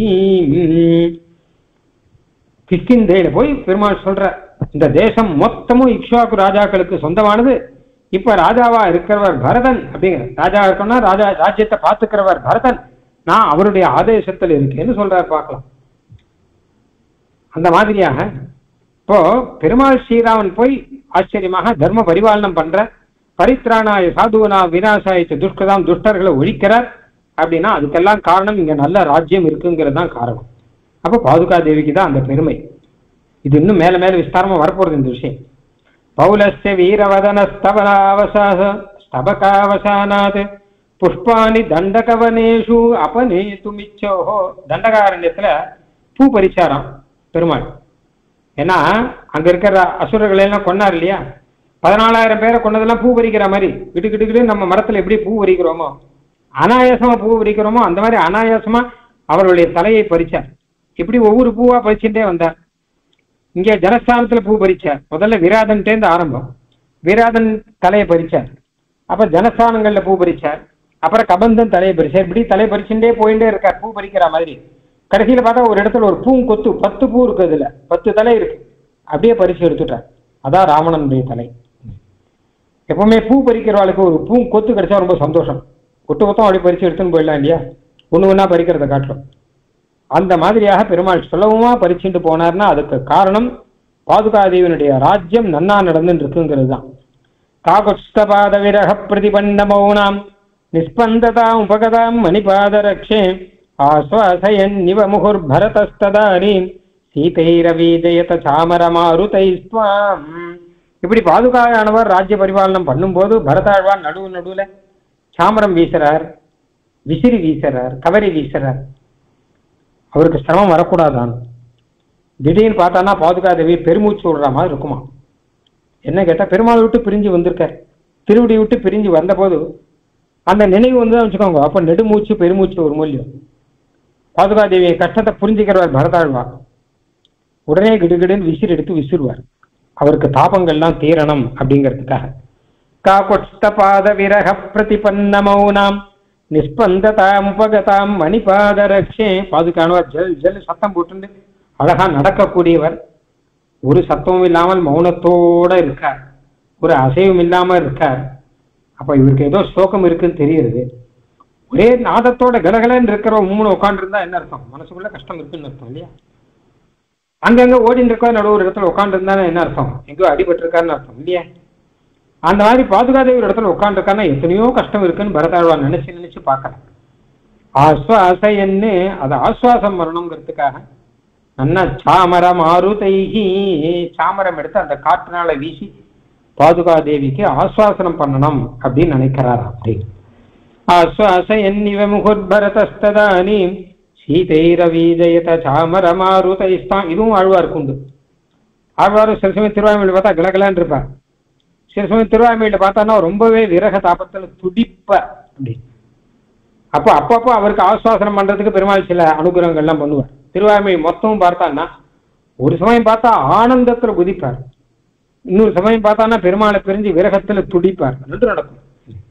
கிஷ்கிந்தையில போய் பெருமாள் சொல்ற இந்த தேசம் மொத்தமும் இக்ஷாக்கு ராஜாக்களுக்கு சொந்தமானது இப்ப ராஜாவா இருக்கிறவர் பரதன் அப்படிங்கிற ராஜா இருக்கணும்னா ராஜா ராஜ்யத்தை பார்த்துக்கிறவர் பரதன் நான் அவருடைய ஆதேசத்தில் இருக்கேன்னு சொல்றார் பார்க்கலாம் அந்த மாதிரியாக இப்போ பெருமாள் ஸ்ரீராமன் போய் ஆச்சரியமாக தர்ம பரிபாலனம் பண்ற பரித்ராணாய சாதுவனா விநாசாய துஷ்கதாம் துஷ்டர்களை ஒழிக்கிறார் அப்படின்னா அதுக்கெல்லாம் காரணம் இங்க நல்ல ராஜ்யம் இருக்குங்கிறது தான் காரணம் அப்ப பாதுகா தேவிக்கு தான் அந்த பெருமை இது இன்னும் மேல மேல விஸ்தாரமா வரப்போறது இந்த விஷயம் பௌலஸ்ய வீரவதன ஸ்தபனாவசாச ஸ்தபகாவசானாத் புஷ்பானி தண்டகவனேஷு அபநேதுமிச்சோஹோ தண்டகாரண்யத்துல பூ பறிச்சாராம் பெருமாள் ஏன்னா அங்க இருக்கிற அசுரர்களை எல்லாம் கொன்னார் இல்லையா பதினாலாயிரம் பேரை கொண்டதெல்லாம் பூ பறிக்கிற மாதிரி கிட்டு கிட்டு கிட்டு நம்ம மரத்துல எப்படி பூ பறிக்கிறோமோ அனாயாசமா பூ பறிக்கிறோமோ அந்த மாதிரி அனாயாசமா அவருடைய தலையை பறிச்சார் இப்படி ஒவ்வொரு பூவா பறிச்சுட்டே வந்தார் இங்கே ஜனஸ்தானத்துல பூ பறிச்சார் முதல்ல விராதன்ட்டேந்து ஆரம்பம் விராதன் தலையை பறிச்சார் அப்ப ஜனஸ்தானங்கள்ல பூ பறிச்சார் அப்புறம் கபந்தன் தலையை பறிச்சார் இப்படி தலையை பறிச்சுட்டே போயிட்டே இருக்கார் பூ பறிக்கிற மாதிரி கடைசியில பார்த்தா ஒரு இடத்துல ஒரு பூங்கொத்து பத்து பூ இருக்கு அதுல பத்து தலை இருக்கு அப்படியே பறிச்சு எடுத்துட்டார் அதான் ராவணனுடைய தலை எப்பவுமே பூ பறிக்கிறவாளுக்கு ஒரு பூ கொத்து கிடைச்சா ரொம்ப சந்தோஷம் கொத்து கொத்தம் அப்படி பறிச்சு எடுத்துன்னு போயிடலாம் இல்லையா ஒண்ணு ஒண்ணா பறிக்கிறத காட்டுறோம் அந்த மாதிரியாக பெருமாள் சுலபமா பறிச்சுட்டு போனார்னா அதுக்கு காரணம் பாதுகாதேவனுடைய ராஜ்யம் நன்னா நடந்துட்டு இருக்குங்கிறது தான் காகுஸ்தபாத விரக பிரதிபந்த மௌனாம் நிஸ்பந்ததாம் உபகதாம் மணிபாதரக்ஷே ஆஸ்வாசயன் நிவ முகுர் பரதஸ்ததானீம் சீதைரவீஜயத சாமரமாருதைஸ்வாம் இப்படி பாதுகாயானவர் ராஜ்ய பரிபாலனம் பண்ணும்போது பரதாழ்வான் நடுவு நடுவுல சாமரம் வீசுறார் விசிறி வீசுறார் கவரி வீசுறார் அவருக்கு சிரமம் வரக்கூடாதான் திடீர்னு பார்த்தானா பாதுகாதேவி பெருமூச்சு விடுற மாதிரி இருக்குமா என்ன கேட்டா பெருமாள் விட்டு பிரிஞ்சு வந்திருக்கார் திருவடி விட்டு பிரிஞ்சு வந்தபோது அந்த நினைவு வந்து வச்சுக்கோங்க அப்ப நெடுமூச்சு பெருமூச்சு ஒரு மூலியம் பாதுகாதேவி கஷ்டத்தை புரிஞ்சுக்கிறவர் பரதாழ்வா உடனே கிடுகிடுன்னு விசிறு எடுத்து விசிறுவார் அவருக்கு தாபங்கள்லாம் தீரணும் அப்படிங்கிறதுக்காக காகுஷ்டபாத விரக பிரதிபன்ன மௌனாம் நிஸ்பந்ததாம் உபகதாம் மணிபாதரக்ஷே பாதுகாணுவார் ஜல் ஜல் சத்தம் போட்டு அழகா நடக்கக்கூடியவர் ஒரு சத்தமும் இல்லாமல் மௌனத்தோட இருக்கார் ஒரு அசைவும் இல்லாம இருக்கார் அப்ப இவருக்கு ஏதோ சோகம் இருக்குன்னு தெரியுது ஒரே நாதத்தோட கலகலன்னு இருக்கிற மூணு உட்காந்துருந்தா என்ன அர்த்தம் மனசுக்குள்ள கஷ்டம் இருக்குன்னு அர்த்தம் இல்லையா அங்கங்க ஓடிட்டு இருக்கோ நடுவு ஒரு இடத்துல உட்காந்துருந்தா என்ன அர்த்தம் எங்கேயோ அடிபட்டிருக்காருன்னு அர்த்தம் இல்லையா அந்த மாதிரி பாதுகாத ஒரு இடத்துல உட்காந்துருக்கான்னா எத்தனையோ கஷ்டம் இருக்குன்னு பரதாழ்வான் நினைச்சு நினைச்சு பார்க்கலாம் ஆஸ்வாசையன்னு அதை ஆஸ்வாசம் வரணுங்கிறதுக்காக நல்லா சாமரம் ஆருதைகி சாமரம் எடுத்து அந்த காற்றுனால வீசி பாதுகாதேவிக்கு ஆஸ்வாசனம் பண்ணணும் அப்படின்னு நினைக்கிறார் அப்படி ஆஸ்வாசயன்னிவ முகுர்பரதஸ்ததானீம் சீதைரவீஜயத சாமரமாருதைஸ்தாம் இதுவும் ஆழ்வாருக்கு உண்டு ஆழ்வாரும் சில சமயம் திருவாய்மொழி பார்த்தா கிளகலான்னு இருப்பார் சில சமயம் திருவாய்மொழியில பார்த்தான்னா ரொம்பவே விரக தாபத்துல துடிப்ப அப்படி அப்போ அப்பப்போ அவருக்கு ஆஸ்வாசனம் பண்றதுக்கு பெருமாள் சில அனுகிரகங்கள்லாம் பண்ணுவார் திருவாய்மொழி மொத்தமும் பார்த்தான்னா ஒரு சமயம் பார்த்தா ஆனந்தத்துல குதிப்பார் இன்னொரு சமயம் பார்த்தான்னா பெருமாளை பிரிஞ்சு விரகத்துல துடிப்பார் ரெண்டு நடக்கும்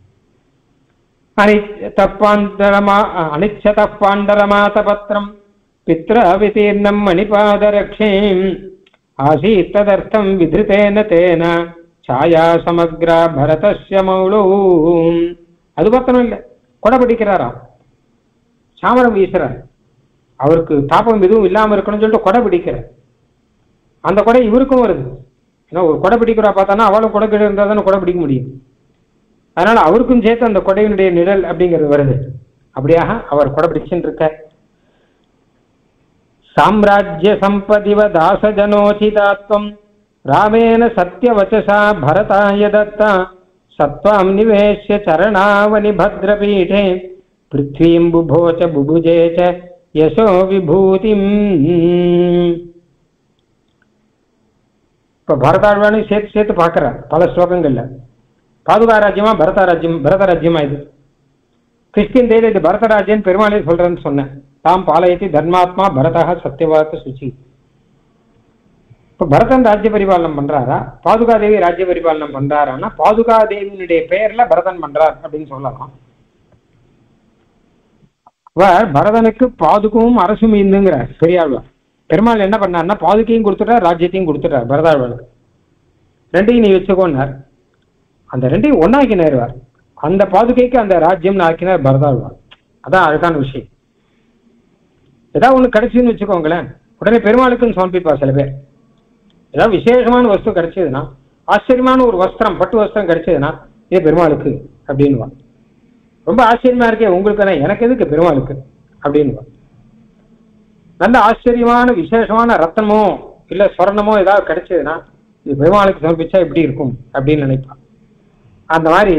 அனிச்சதப்பாண்டரமா அனிச்சதப்பாண்டரமாதபத்திரம் பித்ர விதீர்ணம் மணிபாதரக்ஷேம் ஆசீத் ததர்த்தம் விதிருத்தேன தேன ಛಾಯಾ ಸಮಗ್ರ ಭರತಸ್ಯ ಮೌಳು அது பத்தனம் இல்லை கொடை பிடிக்கிறாராம் சாமரம் வீசுறார் அவருக்கு தாபம் எதுவும் இல்லாம இருக்கணும்னு சொல்லிட்டு கொடை பிடிக்கிறார் அந்த கொடை இவருக்கும் வருது ஏன்னா ஒரு கொடை பிடிக்கிறா பார்த்தானா அவளும் கொடை கிட்ட இருந்தால் தானே கொடை பிடிக்க முடியும் அதனால அவருக்கும் சேர்த்து அந்த கொடையினுடைய நிழல் அப்படிங்கிறது வருது அப்படியாக அவர் கொடை பிடிச்சுட்டு இருக்கார் சாம்ராஜ்ய சம்பதிவ தாசஜனோசிதாத்வம் ராமேன சத்யவச்சசா பரதாய தத்தா சத்வாம் நிவேஷ்ய சரணாவனி பத்ரபீఠே பிருத்வீம் புபோச்ச புபுஜே ச யசோ விபூதிம் இப்போ பரதாழ்வானு சேர்த்து சேர்த்து பார்க்குறார் பல ஸ்லோகங்கள்ல பாதுகா ராஜ்யமா பரத ராஜ்யம் பரத ராஜ்யமா இது கிறிஸ்டின் தேதி இது பரதராஜ்யன் பெருமாளே சொல்றேன்னு சொன்னேன் தாம் பாலயத்தி தர்மாத்மா பரதா சத்தியவாக்க சுச்சி இப்ப பரதன் ராஜ்ய பரிபாலனம் பண்றாரா பாதுகாதேவி ராஜ்ய பரிபாலனம் பண்றாரான்னா பாதுகாதேவியினுடைய பெயர்ல பரதன் பண்றார் அப்படின்னு சொல்லலாம் அவர் பரதனுக்கு பாதுகவும் அரசும் இந்துங்கிறார் பெரியாழ்வார் பெருமாள் என்ன பண்ணார்னா பாதுகையும் கொடுத்துட்டார் ராஜ்யத்தையும் கொடுத்துட்டார் பரதாழ்வானுக்கு ரெண்டையும் நீ வச்சுக்கோன்னார் அந்த ரெண்டையும் ஒன்னாக்கி நேருவார் அந்த பாதுகைக்கு அந்த ராஜ்யம் ஆக்கினார் பரதாழ்வார் அதான் அழகான விஷயம் ஏதாவது ஒண்ணு கிடைச்சுன்னு வச்சுக்கோங்களேன் உடனே பெருமாளுக்குன்னு சமர்ப்பிப்பா சில பேர் ஏதாவது விசேஷமான வஸ்து கிடைச்சதுன்னா ஆச்சரியமான ஒரு வஸ்திரம் பட்டு வஸ்திரம் கிடைச்சதுன்னா இது பெருமாளுக்கு அப்படின்னுவான் ரொம்ப ஆச்சரியமா இருக்கே உங்களுக்கு தான் எனக்கு எதுக்கு பெருமாளுக்கு அப்படின்னுவான் நல்ல ஆச்சரியமான விசேஷமான ரத்தனமோ இல்ல சொர்ணமோ ஏதாவது கிடைச்சதுன்னா இது பெருமாளுக்கு சமர்ப்பிச்சா எப்படி இருக்கும் அப்படின்னு நினைப்பான் அந்த மாதிரி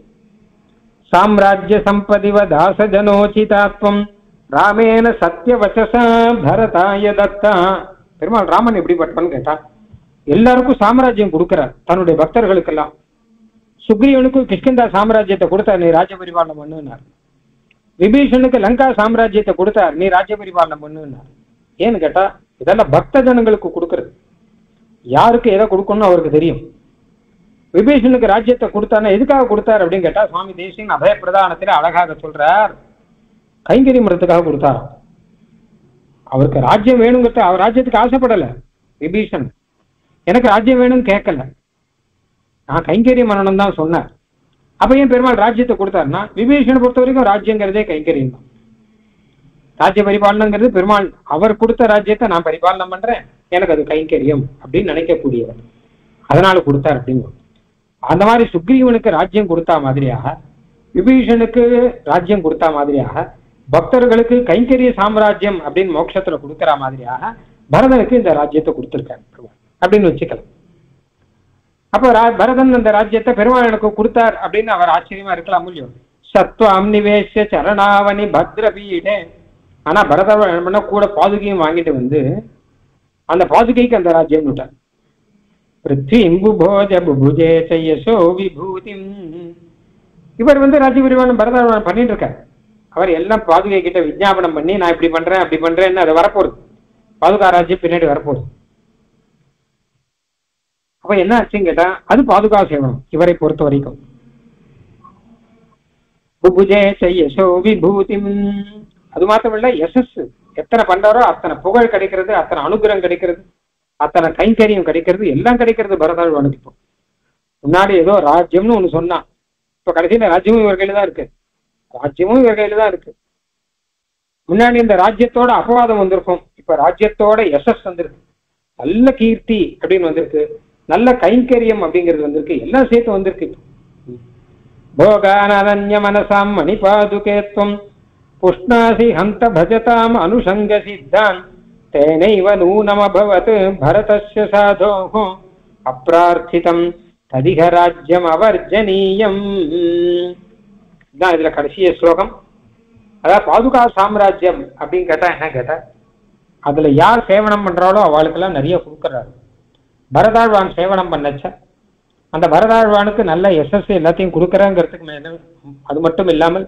சாம்ராஜ்ய சம்பதிவ தாசஜனோச்சிதாத்வம் ராமேன சத்தியவச்சசா பரதாய தத்தா பெருமாள் ராமன் எப்படிப்பட்டவன் கேட்டா எல்லாருக்கும் சாம்ராஜ்யம் கொடுக்கிறார் தன்னுடைய பக்தர்களுக்கெல்லாம் சுக்ரீவனுக்கு கிஷ்கிந்தா சாம்ராஜ்யத்தை கொடுத்தார் நீ ராஜ்ய பரிபாலனம் பண்ணுனார் விபீஷனுக்கு லங்கா சாம்ராஜ்யத்தை கொடுத்தார் நீ ராஜ்ய பரிபாலனம் பண்ணுனார் ஏன்னு கேட்டா இதெல்லாம் பக்த ஜனங்களுக்கு கொடுக்கறது யாருக்கு எதை கொடுக்கணும்னு அவருக்கு தெரியும் விபீஷனுக்கு ராஜ்யத்தை கொடுத்தாருன்னா எதுக்காக கொடுத்தார் அப்படின்னு கேட்டா சுவாமி தேசியன் அபய பிரதானத்துல அழகாக சொல்றார் கைங்கறி மரத்துக்காக கொடுத்தாராம் அவருக்கு ராஜ்யம் வேணுங்கிறது அவர் ராஜ்யத்துக்கு ஆசைப்படல விபீஷன் எனக்கு ராஜ்யம் வேணும்னு கேட்கல நான் கைங்கரியம் பண்ணணும் தான் சொன்னேன் அப்ப ஏன் பெருமாள் ராஜ்யத்தை கொடுத்தாருன்னா விபீஷனை பொறுத்த வரைக்கும் ராஜ்யங்கிறதே கைங்கரியம் தான் ராஜ்ய பரிபாலனங்கிறது பெருமாள் அவர் கொடுத்த ராஜ்யத்தை நான் பரிபாலனம் பண்றேன் எனக்கு அது கைங்கரியம் அப்படின்னு நினைக்கக்கூடியவர் அதனால கொடுத்தார் அப்படின்னு அந்த மாதிரி சுக்ரீவனுக்கு ராஜ்யம் கொடுத்தா மாதிரியாக விபீஷனுக்கு ராஜ்யம் கொடுத்தா மாதிரியாக பக்தர்களுக்கு கைங்கரிய சாம்ராஜ்யம் அப்படின்னு மோட்சத்துல கொடுக்கிற மாதிரியாக பரதனுக்கு இந்த ராஜ்யத்தை கொடுத்திருக்காரு பெருமாள் அப்படின்னு வச்சுக்கலாம் அப்ப ரா- பரதன் அந்த ராஜ்யத்தை பெருமாள் எனக்கு கொடுத்தார் அப்படின்னு அவர் ஆச்சரியமா இருக்கலாம் முடியும் சத்வம் நிவேஷ சரணாவணி பத்ரபீடே ஆனா பரதன் என்ன பண்ணா கூட பாதுகையும் வாங்கிட்டு வந்து அந்த பாதுகைக்கு அந்த ராஜ்யம் விட்டார் பிருத்வீம் புபோஜ புபுஜே செய்யசோ விபூதிம் இவர் வந்து ராஜ்ய பரிமாணம் பரதன் பண்ணிட்டு இருக்கார் அவர் எல்லாம் பாதுகை கிட்ட விஞ்ஞாபனம் பண்ணி நான் இப்படி பண்றேன் அப்படி பண்றேன்னு அது வரப்போகுது பாதுகா ராஜ்யம் பின்னாடி வரப்போகுது அப்ப என்ன ஆச்சுன்னு கேட்டா அது பாதுகா சேவனம் இவரை பொறுத்த வரைக்கும் புபுஜே செய்யசோ விபூதிம் அது மாத்திரமில்ல யசஸ் எத்தனை பண்றாரோ அத்தனை புகழ் கிடைக்கிறது அத்தனை அனுகிரகம் கிடைக்கிறது அத்தனை கைங்கரியம் கிடைக்கிறது எல்லாம் கிடைக்கிறது பரதாழ்வானுக்கு இப்போ முன்னாடி ஏதோ ராஜ்யம்னு ஒண்ணு சொன்னான் இப்ப கடைசியில ராஜ்யமும் இவர் கையில தான் இருக்கு ராஜ்யமும் இவர் கையில தான் இருக்கு முன்னாடி இந்த ராஜ்யத்தோட அபவாதம் வந்திருக்கும் இப்ப ராஜ்யத்தோட யசஸ் வந்திருக்கு நல்ல கீர்த்தி அப்படின்னு வந்திருக்கு நல்ல கைங்கரியம் அப்படிங்கிறது வந்திருக்கு எல்லாம் சேர்த்து வந்திருக்கு இப்போ. भोगानन्य मनसां मणिपादुके त्वं पुष्णासि हन्त भजताम् अनुषङ्गसिद्धान् तेनैव नूनमभवत् भरतस्य साधोः அப்பிரார்த்திதம் ததிக ராஜ்யம் அவர்ஜனீயம் இதான் இதுல கடைசிய ஸ்லோகம் அதாவது பாதுகா சாம்ராஜ்யம் அப்படின்னு கேட்டா என்ன கேட்டா அதுல யார் சேவனம் பண்றாளோ அவளுக்கெல்லாம் நிறைய கொடுக்குறாரு பரதாழ்வான் சேவனம் பண்ணச்ச அந்த பரதாழ்வானுக்கு நல்ல எஸ்எஸ் எல்லாத்தையும் கொடுக்குறாங்கிறதுக்கு மேல அது மட்டும் இல்லாமல்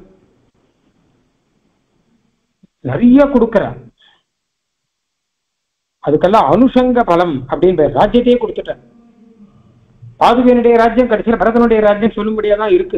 நிறைய கொடுக்குறார் அதுக்கெல்லாம் அனுஷங்க பலம் அப்படின்னு பேர் ராஜ்யத்தையே கொடுத்துட்டார் பாதுகையினுடைய ராஜ்யம் கடைசியில் பரதனுடைய ராஜ்யம் சொல்லும்படியா தான் இருக்கு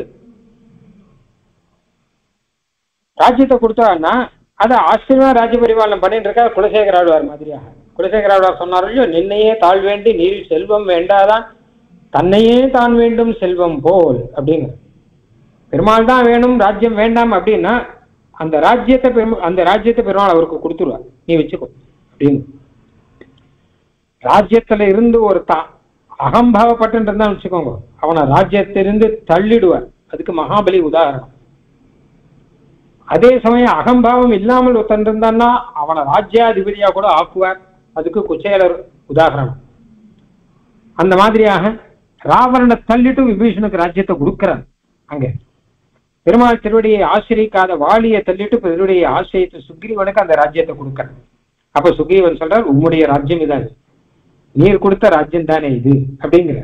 ராஜ்யத்தை கொடுத்தான்னா அதை ஆச்சரியமா ராஜ்ய பரிபாலனம் பண்ணிட்டு இருக்கா குலசேகர ஆழ்வார் மாதிரியாக குலசேகர ஆழ்வார் சொன்னார் இல்லையோ நின்னையே தாழ் வேண்டி நீரில் செல்வம் வேண்டாதான் தன்னையே தான் வேண்டும் செல்வம் போல் அப்படிங்கிற பெருமாள் தான் வேணும் ராஜ்யம் வேண்டாம் அப்படின்னா அந்த ராஜ்யத்தை பெருமா அந்த ராஜ்யத்தை பெருமாள் அவருக்கு கொடுத்துருவார் நீ வச்சுக்கோ அப்படின்னு ராஜ்யத்துல இருந்து ஒரு தான் அகம்பாவப்பட்டு இருந்தான்னு வச்சுக்கோங்க அவனை ராஜ்யத்திலிருந்து தள்ளிடுவார் அதுக்கு மகாபலி உதாரணம் அதே சமயம் அகம்பாவம் இல்லாமல் ஒருத்தன் இருந்தான்னா அவனை ராஜ்யாதிபதியா கூட ஆக்குவார் அதுக்கு குச்சேலர் உதாரணம் அந்த மாதிரியாக ராவணனை தள்ளிட்டு விபீஷனுக்கு ராஜ்யத்தை கொடுக்கிறார் அங்க பெருமாள் திருவடியை ஆசிரிக்காத வாலியை தள்ளிட்டு திருவடியை ஆசிரியத்து சுக்ரீவனுக்கு அந்த ராஜ்யத்தை கொடுக்கிறார் அப்ப சுக்ரீவன் சொல்றார் உம்முடைய ராஜ்யம் இதான் நீர் கொடுத்த ராஜ்யம் தானே இது அப்படிங்கிற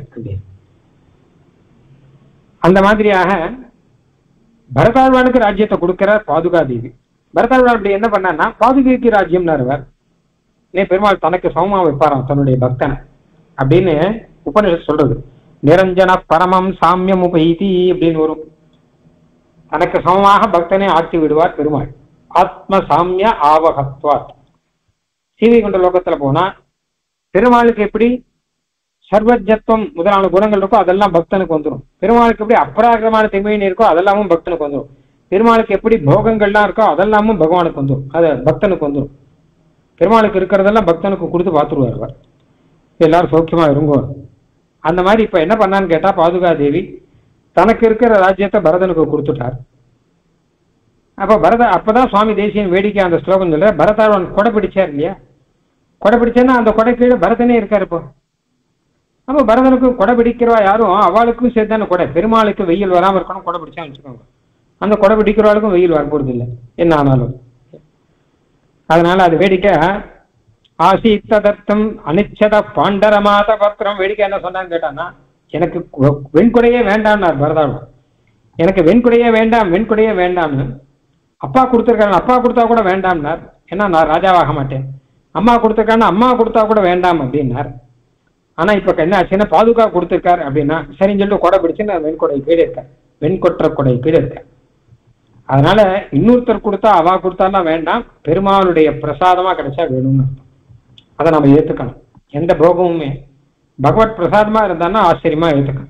அந்த மாதிரியாக பரதாழ்வானுக்கு ராஜ்யத்தை கொடுக்கிறார் பாதுகாதேவி பரதாழ்வான் அப்படி என்ன பண்ணான்னா பாதுகைக்கு ராஜ்யம்னார் அவர் நே பெருமாள் தனக்கு சமமா வைப்பாராம் தன்னுடைய பக்தனை அப்படின்னு உபனிஷத் சொல்றது நிரஞ்சன பரமம் சாமியம் உபைதி அப்படின்னு வரும் தனக்கு சமமாக பக்தனை ஆட்சி விடுவார் பெருமாள் ஆத்ம சாமிய ஆவகத்வாத் சீவைகுண்ட லோகத்துல போனா பெருமாளுக்கு எப்படி சர்வஜத்துவம் முதலான குணங்கள் இருக்கோ அதெல்லாம் பக்தனுக்கு வந்துடும் பெருமாளுக்கு எப்படி அப்ராகிரமான திமையின் இருக்கோ அதெல்லாமும் பக்தனுக்கு வந்துடும் பெருமாளுக்கு எப்படி போகங்கள்லாம் இருக்கோ அதெல்லாமும் பகவானுக்கு வந்துடும் அது பக்தனுக்கு வந்துடும் பெருமாளுக்கு இருக்கிறதெல்லாம் பக்தனுக்கு கொடுத்து பார்த்துருவார் அவர் எல்லாரும் சௌக்கியமா இருங்கோ அந்த மாதிரி இப்ப என்ன பண்ணான்னு கேட்டா பாதுகா தேவி தனக்கு இருக்கிற ராஜ்யத்தை பரதனுக்கு கொடுத்துட்டார் அப்ப பரத அப்பதான் சுவாமி தேசியன் வேடிக்கை அந்த ஸ்லோகம் சொல்ற பரதாழ்வன் கொடை பிடிச்சார் இல்லையா கொடை பிடிச்சேன்னா அந்த கொடை கீழே பரதனே இருக்காரு இப்போ அப்ப பரதனுக்கு கொடை பிடிக்கிறவா யாரும் அவளுக்கும் சேர்த்தான கொடை பெருமாளுக்கு வெயில் வராம இருக்கணும் கொடை பிடிச்சா வச்சுக்கோங்க அந்த கொடை பிடிக்கிறவாளுக்கும் வெயில் வரப்போறது இல்லை என்ன ஆனாலும் அதனால அது வேடிக்கை ஆசீத்ததர்த்தம் அனிச்சத பாண்டரமாத பத்திரம் வேடிக்கை என்ன சொன்னான்னு கேட்டான்னா எனக்கு கு- வெண்குடையே வேண்டாம்னார் பரதாழ்வன் எனக்கு வெண்குடையே வேண்டாம் வெண்குடையே வேண்டாம்னு அப்பா கொடுத்துருக்காங்க அப்பா கொடுத்தா கூட வேண்டாம்னார் ஏன்னா நான் ராஜாவாக மாட்டேன் அம்மா கொடுத்துருக்காங்க அம்மா கொடுத்தா கூட வேண்டாம் அப்படின்னார் ஆனா இப்ப என்ன ஆச்சுன்னா பாதுகா கொடுத்துருக்காரு அப்படின்னா சரின்னு சொல்லிட்டு கொடை பிடிச்சு நான் வெண்கொடை கீழே இருக்கேன் வெண்கொற்ற கொடை கீழே இருக்கேன் அதனால இன்னொருத்தர் கொடுத்தா அவா கொடுத்தாலாம் வேண்டாம் பெருமாளுடைய பிரசாதமா கிடைச்சா வேணும்னு அர்த்தம். அதை நம்ம ஏத்துக்கணும் எந்த போகமுமே பகவத் பிரசாதமா இருந்தான்னா ஆச்சரியமா ஏத்துக்கணும்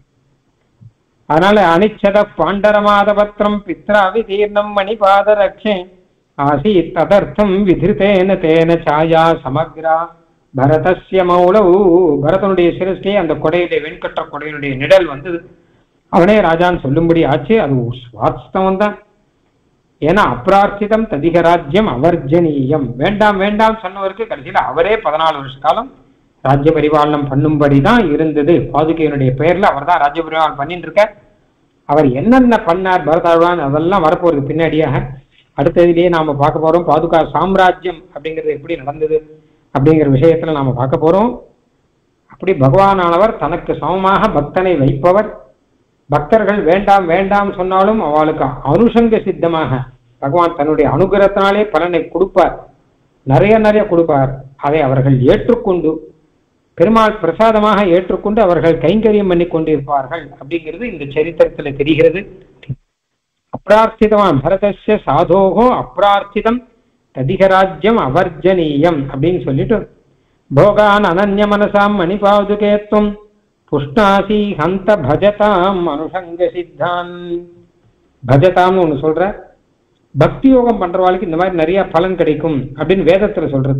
அதனால அனிச்சத பாண்டரமாத பத்திரம் பித்ராவி தீர்ணம் மணி பாத ரக்ஷே ஆசீத் ததர்த்தம் விதிருத்தேன தேன சாயா சமக்ரா பரதஸ்ய மௌளவு பரதனுடைய சிரஸ்லே அந்த கொடையிலே வெண்கட்ட கொடையினுடைய நிழல் வந்தது அவனே ராஜான்னு சொல்லும்படி ஆச்சு அது வாஸ்தவம் தான் ஏன்னா அப்ரார்த்திதம் ததிக ராஜ்யம் அவர்ஜனீயம் வேண்டாம் வேண்டாம் சொன்னவருக்கு கடைசியில் அவரே பதினாலு வருஷ காலம் ராஜ்ய பரிபாலனம் பண்ணும்படி தான் இருந்தது பாதுகையினுடைய பெயர்ல அவர் தான் ராஜ்ய பரிபாலனம் பண்ணிட்டு இருக்க அவர் என்னென்ன பண்ணார் பரதாழ்வான் அதெல்லாம் வரப்போறது பின்னாடியாக அடுத்ததிலேயே நாம பார்க்க போறோம் பாதுகா சாம்ராஜ்யம் அப்படிங்கிறது எப்படி நடந்தது அப்படிங்கிற விஷயத்துல நாம பார்க்க போறோம் அப்படி பகவானானவர் தனக்கு சமமாக பக்தனை வைப்பவர் பக்தர்கள் வேண்டாம் வேண்டாம் சொன்னாலும் அவளுக்கு அனுஷங்க சித்தமாக பகவான் தன்னுடைய அனுகிரகத்தினாலே பலனை கொடுப்பார் நிறைய நிறைய கொடுப்பார் அதை அவர்கள் ஏற்றுக்கொண்டு பெருமாள் பிரசாதமாக ஏற்றுக்கொண்டு அவர்கள் கைங்கரியம் பண்ணி கொண்டிருப்பார்கள் அப்படிங்கிறது இந்த சரித்திரத்துல தெரிகிறது அப்பிரார்த்திதமான் பரதஸ்ய சாதோகோ அப்பிரார்த்திதம் ததிகராஜ்யம் அவர்ஜனீயம் அப்படின்னு சொல்லிட்டு போகான் அனன்ய மனசாம் மணிபாதுகேத்துவம் புஷ்ணாசி ஹந்த பஜதாம் அனுஷங்க சித்தான் பஜதாம்னு ஒண்ணு சொல்ற பக்தி யோகம் பண்றவாளுக்கு இந்த மாதிரி நிறைய பலன் கிடைக்கும் அப்படின்னு வேதத்துல சொல்றது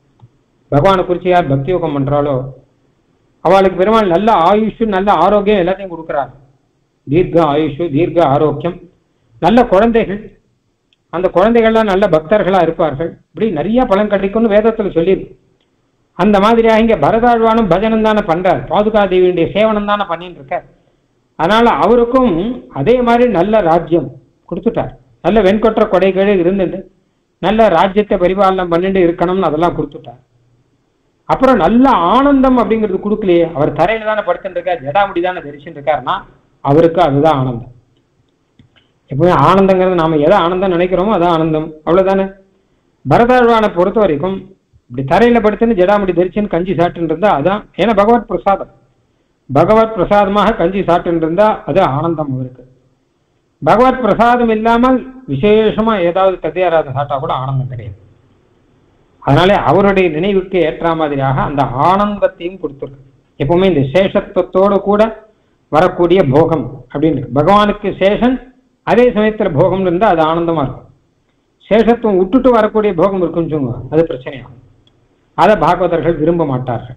பகவானை குறிச்சு யார் பக்தி யோகம் பண்றாளோ அவளுக்கு பெருமாள் நல்ல ஆயுஷ் நல்ல ஆரோக்கியம் எல்லாத்தையும் கொடுக்குறார் தீர்க்க ஆயுஷ் தீர்க்க ஆரோக்கியம் நல்ல குழந்தைகள் அந்த குழந்தைகள்லாம் நல்ல பக்தர்களா இருப்பார்கள் இப்படி நிறைய பலன் கிடைக்கும்னு வேதத்துல சொல்லியிருக்கு அந்த மாதிரியா இங்க பரதாழ்வானும் பஜனம் தானே பண்றார் பாதுகா தேவியுடைய சேவனம் தானே பண்ணிட்டு இருக்கார் அதனால அவருக்கும் அதே மாதிரி நல்ல ராஜ்யம் கொடுத்துட்டார் நல்ல வெண்கொற்ற கொடைகளே இருந்துட்டு நல்ல ராஜ்யத்தை பரிபாலனம் பண்ணிட்டு இருக்கணும்னு அதெல்லாம் கொடுத்துட்டார் அப்புறம் நல்ல ஆனந்தம் அப்படிங்கிறது கொடுக்கலையே அவர் தரையில தானே படுத்துட்டு இருக்கார் ஜடாமுடி தானே தரிச்சுட்டு இருக்காருன்னா அவருக்கு அதுதான் ஆனந்தம் எப்பவுமே ஆனந்தங்கிறது நாம எதை ஆனந்தம் நினைக்கிறோமோ அதான் ஆனந்தம் அவ்வளவுதானே பரதாழ்வானை பொறுத்த வரைக்கும் இப்படி தரையில படுத்துன்னு ஜடாமுடி தரிச்சுன்னு கஞ்சி சாப்பிட்டு இருந்தா அதான் ஏன்னா பகவத் பிரசாதம் பகவத் பிரசாதமாக கஞ்சி சாப்பிட்டு இருந்தா அது ஆனந்தம் அவருக்கு பகவத் பிரசாதம் இல்லாமல் விசேஷமா ஏதாவது தத்தியாராத சாப்பிட்டா கூட ஆனந்தம் கிடையாது அதனாலே அவருடைய நினைவுக்கு ஏற்ற மாதிரியாக அந்த ஆனந்தத்தையும் கொடுத்துருக்கு எப்பவுமே இந்த சேஷத்துவத்தோடு கூட வரக்கூடிய போகம் அப்படின்னு இருக்கு. பகவானுக்கு சேஷன் அதே சமயத்துல போகம்னு இருந்தா அது ஆனந்தமா இருக்கும் சேஷத்துவம் விட்டுட்டு வரக்கூடிய போகம் இருக்குன்னு சொல்லுவாங்க அது பிரச்சனையாகும் அதை பாகவதர்கள் விரும்ப மாட்டார்கள்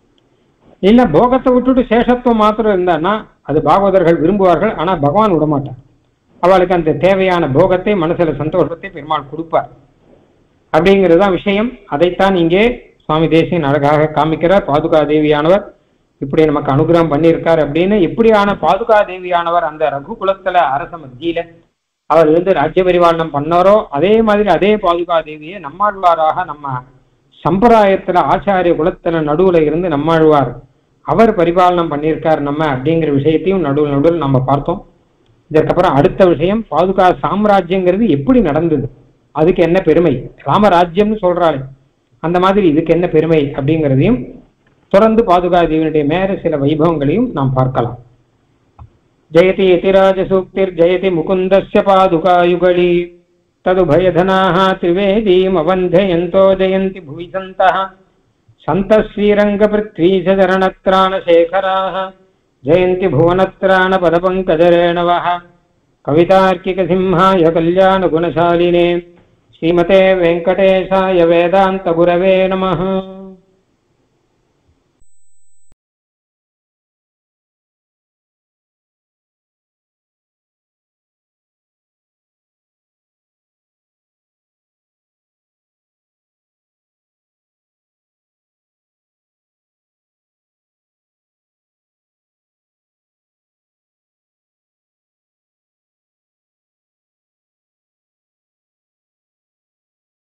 இல்ல போகத்தை விட்டுட்டு சேஷத்துவம் மாத்திரம் இருந்தான்னா அது பாகவதர்கள் விரும்புவார்கள் ஆனா பகவான் விட மாட்டார் அவளுக்கு அந்த தேவையான போகத்தை மனசுல சந்தோஷத்தை பெருமாள் கொடுப்பார் அப்படிங்கிறது தான் விஷயம் அதைத்தான் இங்கே சுவாமி தேசியன் அழகாக காமிக்கிறார் பாதுகா தேவியானவர் இப்படி நமக்கு அனுகிரகம் பண்ணியிருக்கார் அப்படின்னு எப்படியான பாதுகா தேவியானவர் அந்த ரகுகுலத்துல அரச மத்தியில அவர் இருந்து ராஜ்ய பரிபாலனம் பண்ணாரோ அதே மாதிரி அதே பாதுகா தேவியை நம்மாழ்வாராக நம்ம சம்பிரதாயத்துல ஆச்சாரிய குலத்துல நடுவுல இருந்து நம்மாழ்வார் அவர் பரிபாலனம் பண்ணியிருக்கார் நம்ம அப்படிங்கிற விஷயத்தையும் நடுவில் நடுவில் நம்ம பார்த்தோம் இதற்கப்புறம் அடுத்த விஷயம் பாதுகா சாம்ராஜ்யங்கிறது எப்படி நடந்தது அதுக்கு என்ன பெருமை ராமராஜ்யம்னு சொல்றாளே அந்த மாதிரி இதுக்கு என்ன பெருமை அப்படிங்கிறதையும் தொடர்ந்து பாதுகாதேவியினுடைய மேல சில வைபவங்களையும் நாம் பார்க்கலாம் ஜெயதி யதிராஜசூக்திர் ஜெயதி முகுந்தஸ்ய பாதுகாயுகளி तदुभयधनाः त्रिवेदीम् अवन्धयन्तो जयन्ति भुवि सन्तः सन्तः श्रीरङ्गपृथ्वीशरणत्राणशेखराः जयन्ति भुवनत्राणपदपङ्कजरेणवः कवितार्किकसिंहाय कल्याणगुणशालिने श्रीमते वेङ्कटेशाय वेदान्तगुरवे नमः